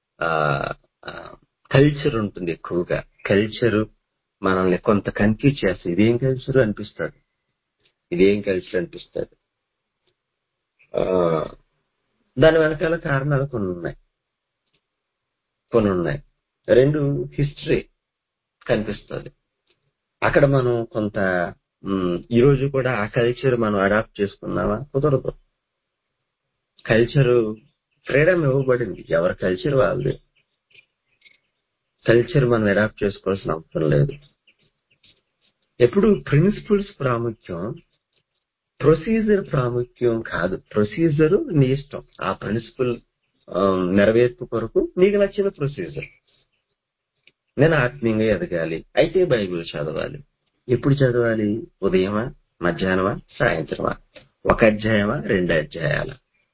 కల్చర్ ఉంటుంది ఎక్కువగా కల్చర్ మనల్ని కొంత కన్ఫ్యూజ్ చేస్తుంది ఇదేం కల్చర్ అనిపిస్తుంది ఇదేం కల్చర్ అనిపిస్తుంది ఆ, దాని వెనకాల కారణాలు కొన్ని ఉన్నాయి కొన్ని ఉన్నాయి రెండు హిస్టరీ కనిపిస్తుంది అక్కడ మనం కొంత మ్, ఈ రోజు కూడా ఆ కల్చర్ మనం అడాప్ట్ చేసుకున్నామా కుదరదు కల్చర్ ఫ్రీడమ్ ఇవ్వబడింది ఎవరి కల్చర్ వాళ్ళది కల్చర్ మనం అడాప్ట్ చేసుకోవాల్సిన అవసరం లేదు ఎప్పుడు ప్రిన్సిపల్స్ ప్రాముఖ్యం ప్రొసీజర్ ప్రాముఖ్యం కాదు ప్రొసీజర్ నీ ఇష్టం ఆ ప్రిన్సిపల్ నెరవేర్పు కొరకు నీకు నచ్చిన ప్రొసీజర్ నేను ఆత్మీయంగా ఎదగాలి అయితే బైబిల్ చదవాలి ఎప్పుడు చదవాలి ఉదయమా మధ్యాహ్నమా సాయంత్రమా ఒక అధ్యాయమా రెండు అధ్యాయాల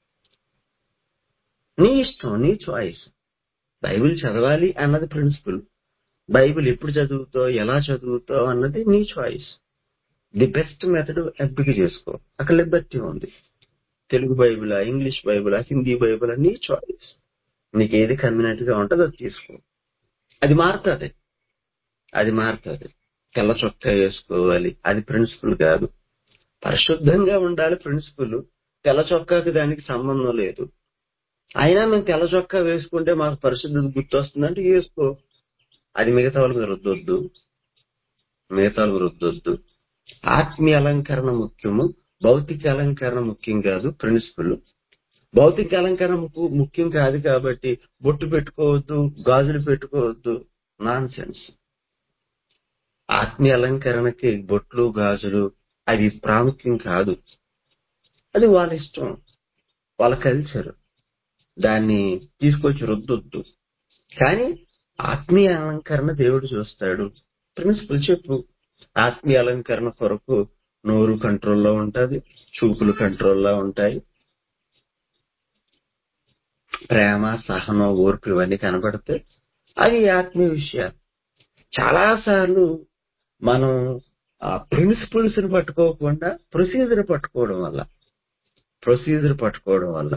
నీ ఇష్టం నీ చాయిస్ బైబిల్ చదవాలి అన్నది ప్రిన్సిపల్ బైబిల్ ఎప్పుడు చదువుతావు ఎలా చదువుతావు అన్నది నీ చాయిస్ ది బెస్ట్ మెథడ్ ఎంపిక చేసుకో అక్కడ లిబర్టీ ఉంది తెలుగు బైబిలా ఇంగ్లీష్ బైబిలా హిందీ బైబిలా నీ చాయిస్ నీకు ఏది కన్వీనియంట్ గా ఉంటుందో అది తీసుకో అది మారుతుంది అది మారుతుంది తెల్ల చొక్కా వేసుకోవాలి అది ప్రిన్సిపల్ కాదు పరిశుద్ధంగా ఉండాలి ప్రిన్సిపల్ తెల్ల చొక్కాకి దానికి సంబంధం లేదు అయినా మేము తెల్ల చొక్కా వేసుకుంటే మాకు పరిశుద్ధత గుర్తొస్తుందంటే వేసుకో అది మిగతా వాళ్ళకి రుద్దొద్దు మిగతా వాళ్ళకి రుద్దొద్దు ఆత్మీయ అలంకరణ ముఖ్యము భౌతిక అలంకరణ ముఖ్యం కాదు ప్రిన్సిపల్ భౌతిక అలంకరణ ము- ముఖ్యం కాదు కాబట్టి బొట్టు పెట్టుకోవద్దు గాజులు పెట్టుకోవద్దు నాన్ సెన్స్ ఆత్మీయ అలంకరణకి బొట్లు గాజులు అవి ప్రాముఖ్యం కాదు అది వాళ్ళ ఇష్టం వాళ్ళ కల్చర్ దాన్ని తీసుకొచ్చి రుద్దొద్దు కానీ ఆత్మీయ అలంకరణ దేవుడు చూస్తాడు ప్రిన్సిపల్ చెప్పు ఆత్మీయ అలంకరణ కొరకు నోరు కంట్రోల్లో ఉంటది చూపులు కంట్రోల్లో ఉంటాయి ప్రేమ సహనం ఓర్పు ఇవన్నీ కనబడితే అవి ఆత్మీయ విషయాలు చాలా సార్లు మనం ఆ ప్రిన్సిపల్స్ ని పట్టుకోకుండా ప్రొసీజర్ పట్టుకోవడం వల్ల ప్రొసీజర్ పట్టుకోవడం వల్ల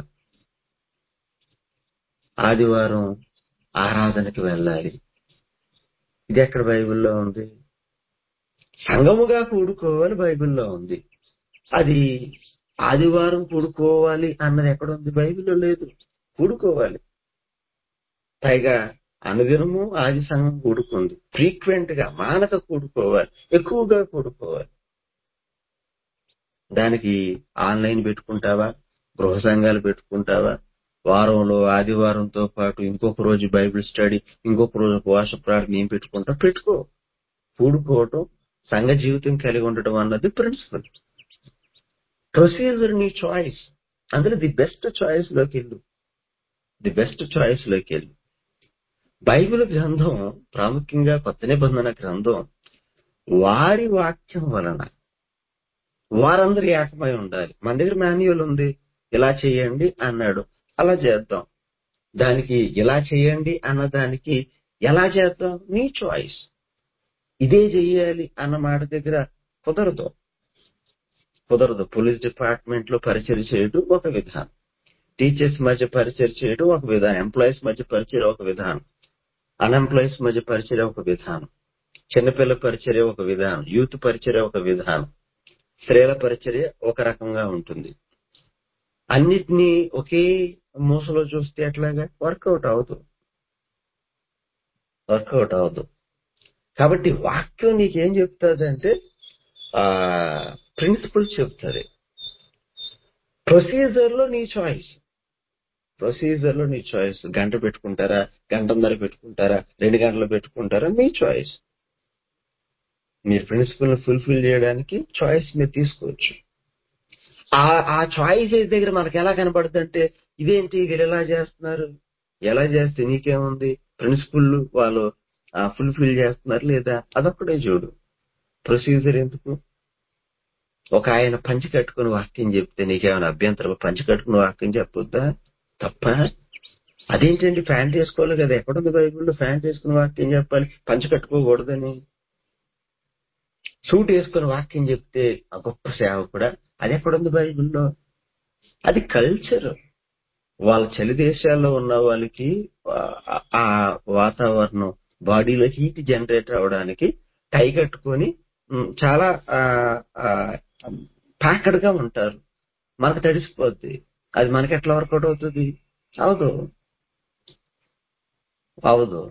ఆదివారం ఆరాధనకి వెళ్ళాలి ఇది ఎక్కడ బైబిల్లో ఉంది సంగముగా కూడుకోవాలి బైబిల్లో ఉంది అది ఆదివారం కూడుకోవాలి అన్నది ఎక్కడ ఉంది బైబిల్లో లేదు కూడుకోవాలి పైగా అనుదినము ఆది సంఘం కూడుకుంది ఫ్రీక్వెంట్ గా మానక కూడుకోవాలి ఎక్కువగా కూడుకోవాలి దానికి ఆన్లైన్ పెట్టుకుంటావా గృహ సంఘాలు పెట్టుకుంటావా వారంలో ఆదివారంతో పాటు ఇంకొక రోజు బైబిల్ స్టడీ ఇంకొక రోజు ఉపవాస ప్రార్థన ఏం పెట్టుకుంటా పెట్టుకో కూడుకోవటం సంఘ జీవితం కలిగి ఉండటం అన్నది ప్రిన్సిపల్ ప్రొసీజర్ నీ చాయిస్ అందులో ది బెస్ట్ చాయిస్ లోకి వెళ్ళు ది బెస్ట్ చాయిస్ లోకి వెళ్ళు బైబిల్ గ్రంథం ప్రాముఖ్యంగా కొత్త నిబంధన గ్రంథం వారి వాక్యం వలన వారందరూ ఏకమై ఉండాలి మన దగ్గర మాన్యువల్ ఉంది ఇలా చేయండి అన్నాడు అలా చేద్దాం దానికి ఇలా చేయండి అన్న దానికి ఎలా చేద్దాం నీ చాయిస్ ఇదే చెయ్యాలి అన్న మాట దగ్గర కుదరదు కుదరదు పోలీస్ డిపార్ట్మెంట్ లో పరిచయం చేయడం ఒక విధానం టీచర్స్ మధ్య పరిచయం చేయడం ఒక విధానం ఎంప్లాయీస్ మధ్య పరిచయం ఒక విధానం అన్ఎంప్లాయీస్ మధ్య పరిచయం ఒక విధానం చిన్నపిల్ల పరిచర్య ఒక విధానం యూత్ పరిచర్య ఒక విధానం స్త్రీల పరిచర్య ఒక రకంగా ఉంటుంది అన్నిటినీ ఒకే మూసలో చూస్తే ఎట్లాగా వర్కౌట్ అవదు వర్కౌట్ అవదు కాబట్టి వాక్యం నీకేం చెప్తుంది అంటే ఆ ప్రిన్సిపల్స్ చెప్తుంది ప్రొసీజర్ లో నీ చాయిస్ ప్రొసీజర్ లో నీ చాయిస్ గంట పెట్టుకుంటారా గంటన్నర పెట్టుకుంటారా రెండు గంటలు పెట్టుకుంటారా మీ చాయిస్ మీరు ప్రిన్సిపల్ ఫుల్ఫిల్ చేయడానికి చాయిస్ మీరు తీసుకోవచ్చు ఆ ఆ చాయిస్ దగ్గర మనకు ఎలా కనబడుతుంది అంటే ఇదేంటి వీళ్ళు ఎలా చేస్తున్నారు ఎలా చేస్తే నీకేముంది ప్రిన్సిపల్ వాళ్ళు ఫుల్ఫిల్ చేస్తున్నారు లేదా అదొక్కడే చూడు ప్రొసీజర్ ఎందుకు ఒక ఆయన పంచి కట్టుకుని వాక్యం చెప్తే నీకేమైనా అభ్యంతరం పంచి కట్టుకుని వాక్యం చెప్పొద్దా తప్ప అదేంటండి ప్యాంట్ వేసుకోవాలి కదా ఎక్కడుంది బైబిల్లో ప్యాంట్ వేసుకుని వాక్యం చెప్పాలి పంచి కట్టుకోకూడదని సూట్ వేసుకుని వాక్యం చెప్తే ఆ గొప్ప సేవకుడా అది ఎక్కడుంది బైబిల్లో అది కల్చర్ వాళ్ళ చలి దేశాల్లో ఉన్న వాళ్ళకి ఆ- ఆ వాతావరణం బాడీలో హీట్ జనరేట్ అవడానికి టై కట్టుకొని ఉమ్, చాలా ప్యాకడ్ గా ఉంటారు మనకు తడిసిపోద్ది అది మనకి ఎట్లా వర్కౌట్ అవుతుంది అవదు అవదు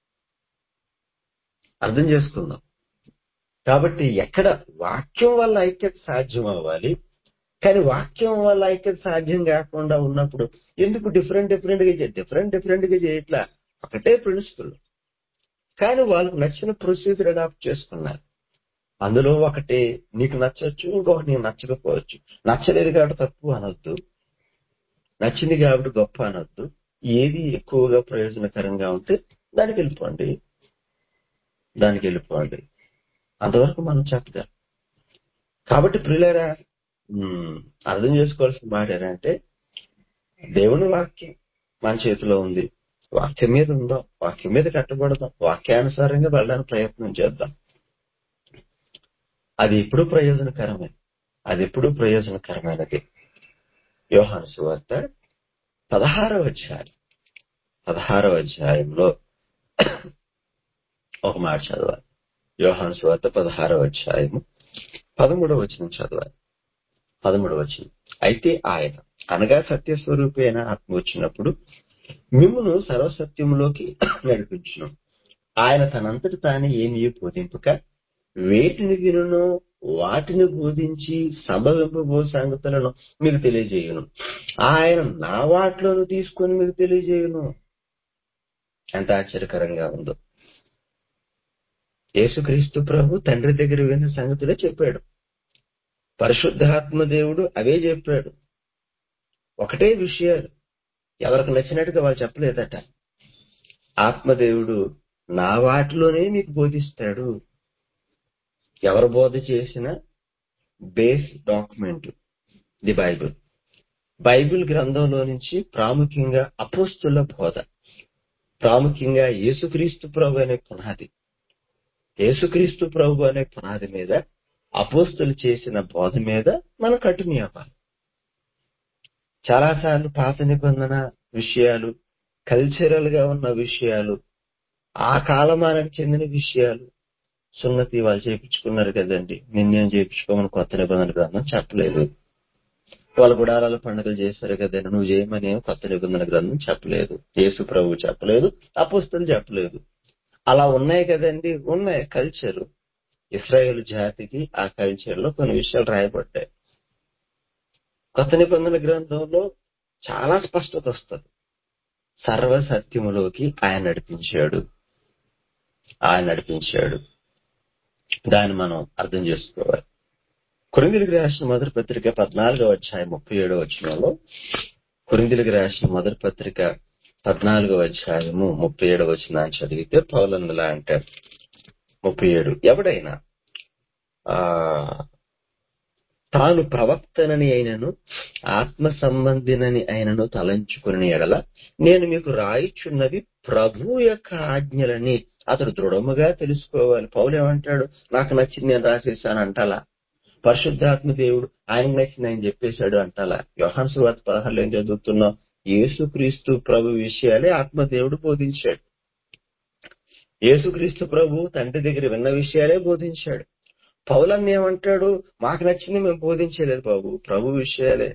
అర్థం చేసుకుందాం కాబట్టి ఎక్కడ వాక్యం వల్ల ఐక్యత సాధ్యం అవ్వాలి కానీ వాక్యం వల్ల ఐక్యత సాధ్యం కాకుండా ఉన్నప్పుడు ఎందుకు డిఫరెంట్ డిఫరెంట్ గా చే- డిఫరెంట్ డిఫరెంట్ గా చేయట్లా ఒకటే ప్రిన్సిపల్ కానీ వాళ్ళకు నచ్చిన ప్రొసీజర్ అడాప్ట్ చేసుకున్నారు అందులో ఒకటి నీకు నచ్చొచ్చు ఇంకొకటి నీకు నచ్చకపోవచ్చు నచ్చలేదు కాబట్టి తప్పు అనొద్దు నచ్చింది కాబట్టి గొప్ప అనొద్దు ఏది ఎక్కువగా ప్రయోజనకరంగా ఉంటే దానికి వెళ్ళిపోండి దానికి వెళ్ళిపోండి అంతవరకు మనం చక్కగా కాబట్టి ప్రియులారా ఉమ్, అర్థం చేసుకోవాల్సిన మాట ఏంటంటే దేవుని వాక్యం మన చేతిలో ఉంది వాక్యం మీద ఉందాం వాక్యం మీద కట్టబడదాం వాక్యానుసారంగా వెళ్ళడానికి ప్రయత్నం చేద్దాం అది ఎప్పుడు ప్రయోజనకరమే అది ఎప్పుడు ప్రయోజనకరమైనది యోహాను సువార్త పదహారవ అధ్యాయం పదహారవ అధ్యాయంలో ఒక మాట చదవాలి యోహాను సువార్త పదహారవ అధ్యాయము పదమూడవ వచనం చదవాలి పదమూడవ వచనం అయితే ఆయన అనగా సత్యస్వరూపి అయిన ఆత్మ వచ్చినప్పుడు మిమ్మును సర్వసత్యములోకి నడిపించును ఆయన తనంతటి తానే ఏమీ బోధింపక వేటిని వినునో వాటిని బోధించి సంభవింపబో సంగతులను మీకు తెలియజేయును ఆయన నా వాటిలోను తీసుకొని మీకు తెలియజేయును ఎంత ఆశ్చర్యకరంగా ఉందో యేసుక్రీస్తు ప్రభు తండ్రి దగ్గర విన్న సంగతులే చెప్పాడు పరిశుద్ధాత్మ దేవుడు అవే చెప్పాడు ఒకటే విషయాలు ఎవరికి నచ్చినట్టుగా వాళ్ళు చెప్పలేదట ఆత్మదేవుడు నా వాటిలోనే మీకు బోధిస్తాడు ఎవరు బోధ చేసిన base document the Bible Bible గ్రంథంలో నుంచి ప్రాముఖ్యంగా అపోస్తుల బోధ ప్రాముఖ్యంగా యేసుక్రీస్తు ప్రభు అనే పునాది యేసుక్రీస్తు ప్రభు అనే పునాది మీద అపోస్తులు చేసిన బోధ మీద మనం కంటిన్యూ అవ్వాలి చాలాసార్లు పాత నిబంధన విషయాలు కల్చరల్ గా ఉన్న విషయాలు ఆ కాలమానికి చెందిన విషయాలు సున్నతి వాళ్ళు చేయించుకున్నారు కదండి నిన్నేం చేయించుకోమని కొత్త నిబంధన గ్రంథం చెప్పలేదు వాళ్ళ గుడారాల పండుగలు చేశారు కదండి నువ్వు చేయమని ఏం కొత్త నిబంధన గ్రంథం చెప్పలేదు యేసు ప్రభు చెప్పలేదు అపుస్తులు చెప్పలేదు అలా ఉన్నాయి కదండి ఉన్నాయి కల్చర్ ఇస్రాయేల్ జాతికి ఆ కల్చర్ లో కొన్ని విషయాలు రాయబడ్డాయి కొత్త నిబంధన గ్రంథంలో చాలా స్పష్టత వస్తుంది సర్వ సత్యములోకి ఆయన నడిపించాడు ఆయన నడిపించాడు దాన్ని మనం అర్థం చేసుకోవాలి కొరిందులకు రాసిన మొదటి పత్రిక పద్నాలుగో అధ్యాయం ముప్పై ఏడో వచ్చినంలో కొరిందులకు రాసిన మొదటి పత్రిక పద్నాలుగో అధ్యాయము ముప్పై ఏడో వచ్చిన చదివితే పౌలందులా అంటారు ముప్పై ఏడు ఎవడైనా ఆ తాను ప్రవక్తనని అయినను ఆత్మ సంబంధినని అయినను తలంచుకుని ఎడల నేను మీకు రాయిచున్నది ప్రభు యొక్క ఆజ్ఞలని అతడు దృఢముగా తెలుసుకోవాలి పౌలు ఏమంటాడు నాకు నచ్చింది నేను రాసేసాను అంటాలా పరిశుద్ధాత్మ దేవుడు ఆయనకు నచ్చింది ఆయన చెప్పేశాడు అంటాలా యోహాన్ సువార్త పదహారులో ఏం చదువుతున్నాం యేసుక్రీస్తు ప్రభు విషయాలే ఆత్మదేవుడు బోధించాడు యేసుక్రీస్తు ప్రభు తండ్రి దగ్గర విన్న విషయాలే బోధించాడు పౌలన్న ఏమంటాడు మాకు నచ్చింది మేము బోధించలేదు బాబు ప్రభు విషయాలే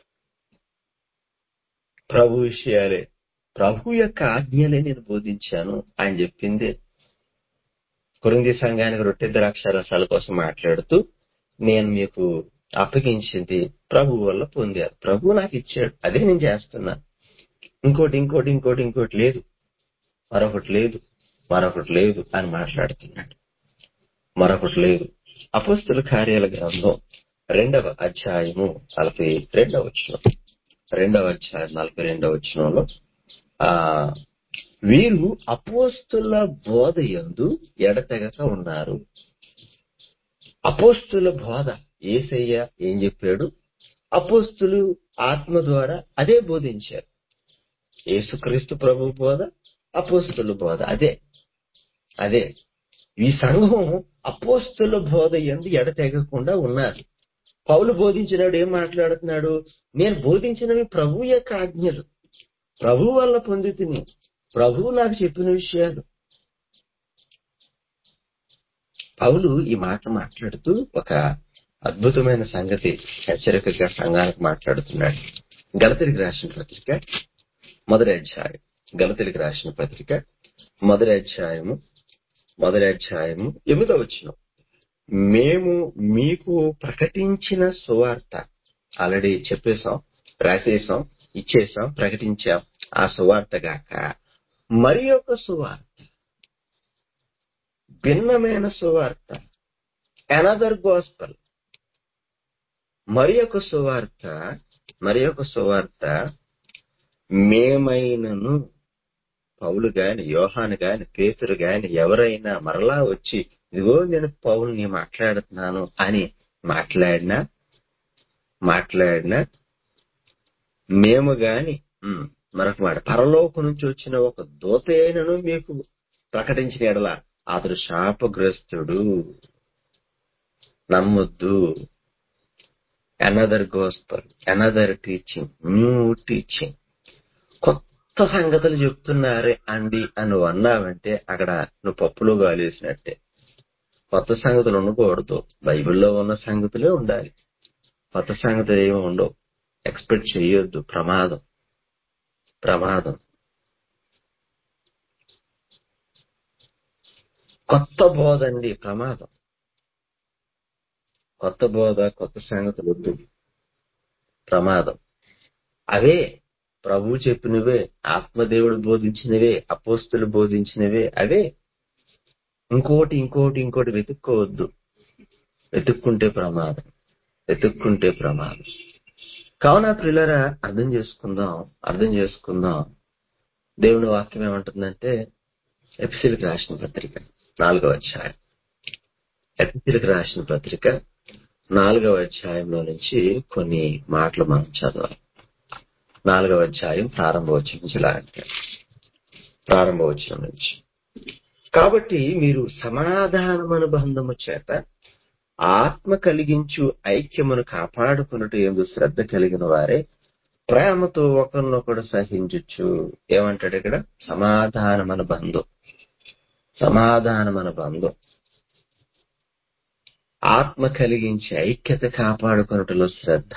ప్రభు విషయాలే ప్రభు యొక్క ఆజ్ఞలే నేను బోధించాను ఆయన చెప్పిందే కురింది సంఘానికి రొట్టె ద్రాక్ష రసాల కోసం మాట్లాడుతూ నేను మీకు అప్పగించింది ప్రభు వల్ల పొందారు ప్రభు నాకు ఇచ్చాడు అదే నేను చేస్తున్నా ఇంకోటి ఇంకోటి ఇంకోటి ఇంకోటి లేదు మరొకటి లేదు మరొకటి లేదు అని మాట్లాడుతున్నాడు మరొకటి లేదు అపస్తుల కార్యాల గ్రంథం రెండవ అధ్యాయము నలభై రెండవ వచ్చిన రెండవ అధ్యాయం నలభై రెండవ వచ్చినంలో ఆ వీరు అపోస్తుల బోధ యందు ఎడతెగక ఉన్నారు అపోస్తుల బోధ ఏసయ్య ఏం చెప్పాడు అపోస్తులు ఆత్మ ద్వారా అదే బోధించారు యేసుక్రీస్తు ప్రభు బోధ అపోస్తుల బోధ అదే అదే ఈ సంఘం అపోస్తుల బోధ ఎందు ఎడతెగకుండా ఉన్నారు పౌలు బోధించినాడు ఏం మాట్లాడుతున్నాడు నేను బోధించినవి ప్రభు యొక్క ఆజ్ఞలు ప్రభు వల్ల పొంది తిని ప్రభువు నాకు చెప్పిన విషయాలు పౌలు ఈ మాట మాట్లాడుతూ ఒక అద్భుతమైన సంగతి హెచ్చరికగా సంఘానికి మాట్లాడుతున్నాడు గలతలికి రాసిన పత్రిక మొదటి అధ్యాయం గలతలికి రాసిన పత్రిక మొదటి అధ్యాయము మొదటి అధ్యాయము ఎనిమిదో వచ్చిన మేము మీకు ప్రకటించిన సువార్త ఆల్రెడీ చెప్పేశాం రాసేసాం ఇచ్చేసాం ప్రకటించాం ఆ సువార్త గాక మరి ఒక సువార్త భిన్నమైన సువార్త అనదర్ గోస్పల్ మరి ఒక సువార్త మరి ఒక సువార్త మేమైనను పౌలు గాని యోహాను గాని పేతురు గాని ఎవరైనా మరలా వచ్చి ఇదిగో నేను పౌల్ని మాట్లాడుతున్నాను అని మాట్లాడినా మాట్లాడినా మేము గాని ఉమ్, మరొక మాట పరలోకం నుంచి వచ్చిన ఒక దూత అయినను మీకు ప్రకటించిన ఎడల అతడు శాపగ్రస్తుడు నమ్మొద్దు another gospel another teaching new teaching కొత్త సంగతులు చెప్తున్నారే అండి అని నువ్వు అన్నావంటే అక్కడ నువ్వు పప్పులో గాలేసినట్టే కొత్త సంగతులు ఉండకూడదు బైబిల్లో ఉన్న సంగతులే ఉండాలి కొత్త సంగతులు ఏమి ఉండవు ఎక్స్పెక్ట్ చేయొద్దు ప్రమాదం ప్రమాదం కొత్త బోధ అండి ప్రమాదం కొత్త బోధ కొత్త సంగతులు వద్దు ప్రమాదం అవే ప్రభు చెప్పినవే ఆత్మదేవుడు బోధించినవే అపోస్తులు బోధించినవే అవే ఇంకోటి ఇంకోటి ఇంకోటి వెతుక్కోవద్దు వెతుక్కుంటే ప్రమాదం వెతుక్కుంటే ప్రమాదం కావున ప్రిల్లరా అర్థం చేసుకుందాం అర్థం చేసుకుందాం దేవుని వాక్యం ఏమంటుందంటే ఎపిసిల్కి రాసిన పత్రిక నాలుగవ అధ్యాయం ఎపిసిల్కి రాసిన పత్రిక నాలుగవ అధ్యాయంలో నుంచి కొన్ని మాటలు మనం చదవాలి నాలుగవ అధ్యాయం ప్రారంభవచనం నుంచి లాగంటే ప్రారంభవచనం నుంచి కాబట్టి మీరు సమాధానం అనుబంధము చేత ఆత్మ కలిగించు ఐక్యమును కాపాడుకున్నట్టు ఎందు శ్రద్ధ కలిగిన వారే ప్రేమతో ఒకరినొకడు సహించచ్చు ఏమంటాడు ఇక్కడ సమాధానమన బంధం సమాధానమన బంధం ఆత్మ కలిగించి ఐక్యత కాపాడుకున్నట్టులో శ్రద్ధ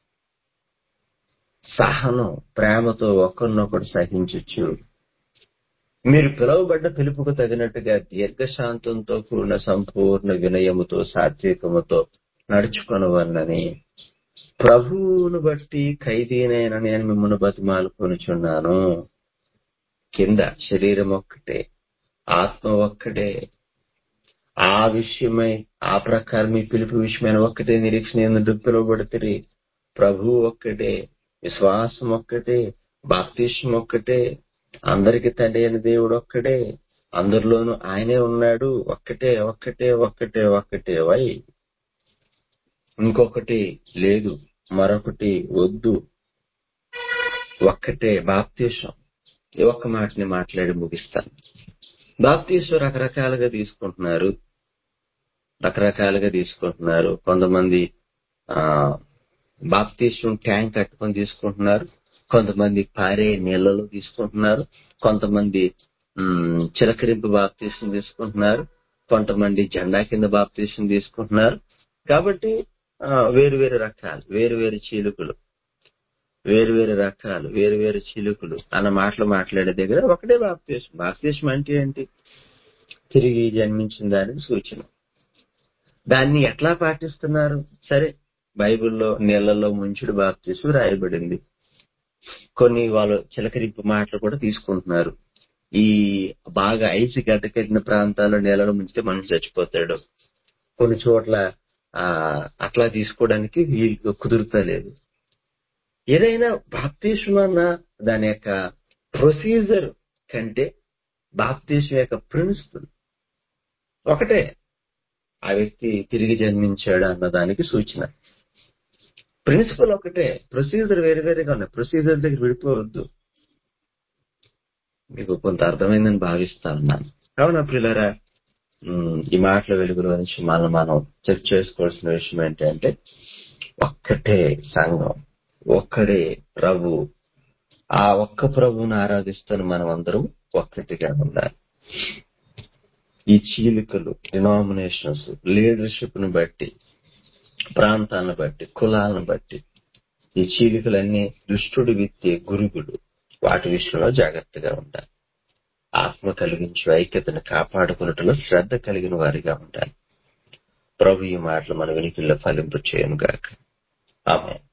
సహనం ప్రేమతో ఒకరినొకడు సహించచ్చు మీరు పిలువబడ్డ పిలుపుకు తగినట్టుగా దీర్ఘశాంతంతో కూడిన సంపూర్ణ వినయముతో సాత్వికముతో నడుచుకొనవన్నని ప్రభువును బట్టి ఖైదీనైన నేను మిమ్మల్ని బతిమాలుకొనుచున్నాను కింద శరీరం ఒక్కటే ఆత్మ ఒక్కటే ఆ విషయమై ఆ ప్రకారం మీ పిలుపు విషయమైన ఒక్కటే నిరీక్షణ ఎందుకు పిలువబడుతుంది ప్రభు ఒక్కటే విశ్వాసం ఒక్కటే బాప్తిష్యం ఒక్కటే అందరికి తండ్రి అయిన దేవుడు ఒక్కడే అందరిలోనూ ఆయనే ఉన్నాడు ఒక్కటే ఒక్కటే ఒక్కటే ఒక్కటే వై ఇంకొకటి లేదు మరొకటి వద్దు ఒక్కటే బాప్తీసం ఈ ఒక్క మాటని మాట్లాడి ముగిస్తాను బాప్తీసం రకరకాలుగా తీసుకుంటున్నారు రకరకాలుగా తీసుకుంటున్నారు కొంతమంది ఆ బాప్తీసం ట్యాంక్ కట్టుకొని తీసుకుంటున్నారు కొంతమంది పారే నీళ్లలో తీసుకుంటున్నారు కొంతమంది ఉమ్, చిలకరింపు బాప్తీసం తీసుకుంటున్నారు కొంతమంది జెండా కింద బాప్తీసం తీసుకుంటున్నారు కాబట్టి ఆ, వేరు వేరు రకాలు వేరు వేరు చీలుకులు వేరు వేరు రకాలు వేరు వేరు చిలుకులు అన్న మాటలు మాట్లాడే దగ్గర ఒకటే బాప్తీసం బాప్తీసం అంటే ఏంటి తిరిగి జన్మించిన దానికి సూచన దాన్ని ఎట్లా పాటిస్తున్నారు సరే బైబిల్లో నీళ్లలో ముంచుడు బాప్తీసు రాయబడింది కొన్ని వాళ్ళు చిలకరింపు మాటలు కూడా తీసుకుంటున్నారు ఈ బాగా ఐసి గడ్డకట్టిన ప్రాంతాల్లో నీళ్ళలో ముంచితే మనిషి చచ్చిపోతాడు కొన్ని చోట్ల ఆ అట్లా తీసుకోవడానికి వీలు కుదురుతలేదు ఏదైనా బాప్తీసం అన్న దాని యొక్క ప్రొసీజర్ కంటే బాప్తీసం యొక్క ప్రిన్సిపల్ ఒకటే ఆ వ్యక్తి తిరిగి జన్మించాడు అన్నదానికి సూచన ప్రిన్సిపల్ ఒకటే ప్రొసీజర్ వేరు వేరేగా ఉన్నాయి ప్రొసీజర్ దగ్గర విడిపోవద్దు మీకు కొంత అర్థమైందని భావిస్తా ఉన్నాను కావున ప్రియులరా ఉమ్, ఈ మాటల వెలుగులో నుంచి మనం మనం చెక్ చేసుకోవాల్సిన విషయం ఏంటంటే ఒక్కటే సంఘం ఒక్కడే ప్రభు ఆ ఒక్క ప్రభువుని ఆరాధిస్తున్న మనం అందరం ఒక్కటిగా ఉండాలి ఈ చీలికలు డినామినేషన్స్ లీడర్షిప్ ను బట్టి ప్రాంతాలను బట్టి కులాలను బట్టి ఈ చీలికలన్నీ దుష్టుడు విత్తే గురుగులు వాటి విషయంలో జాగ్రత్తగా ఉండాలి ఆత్మ కలిగించే ఐక్యతను కాపాడుకున్నట్లో శ్రద్ధ కలిగిన వారిగా ఉండాలి ప్రభు ఈ మాటలు మన వెనుకల్లో ఫలింపు చేయను గాక ఆమె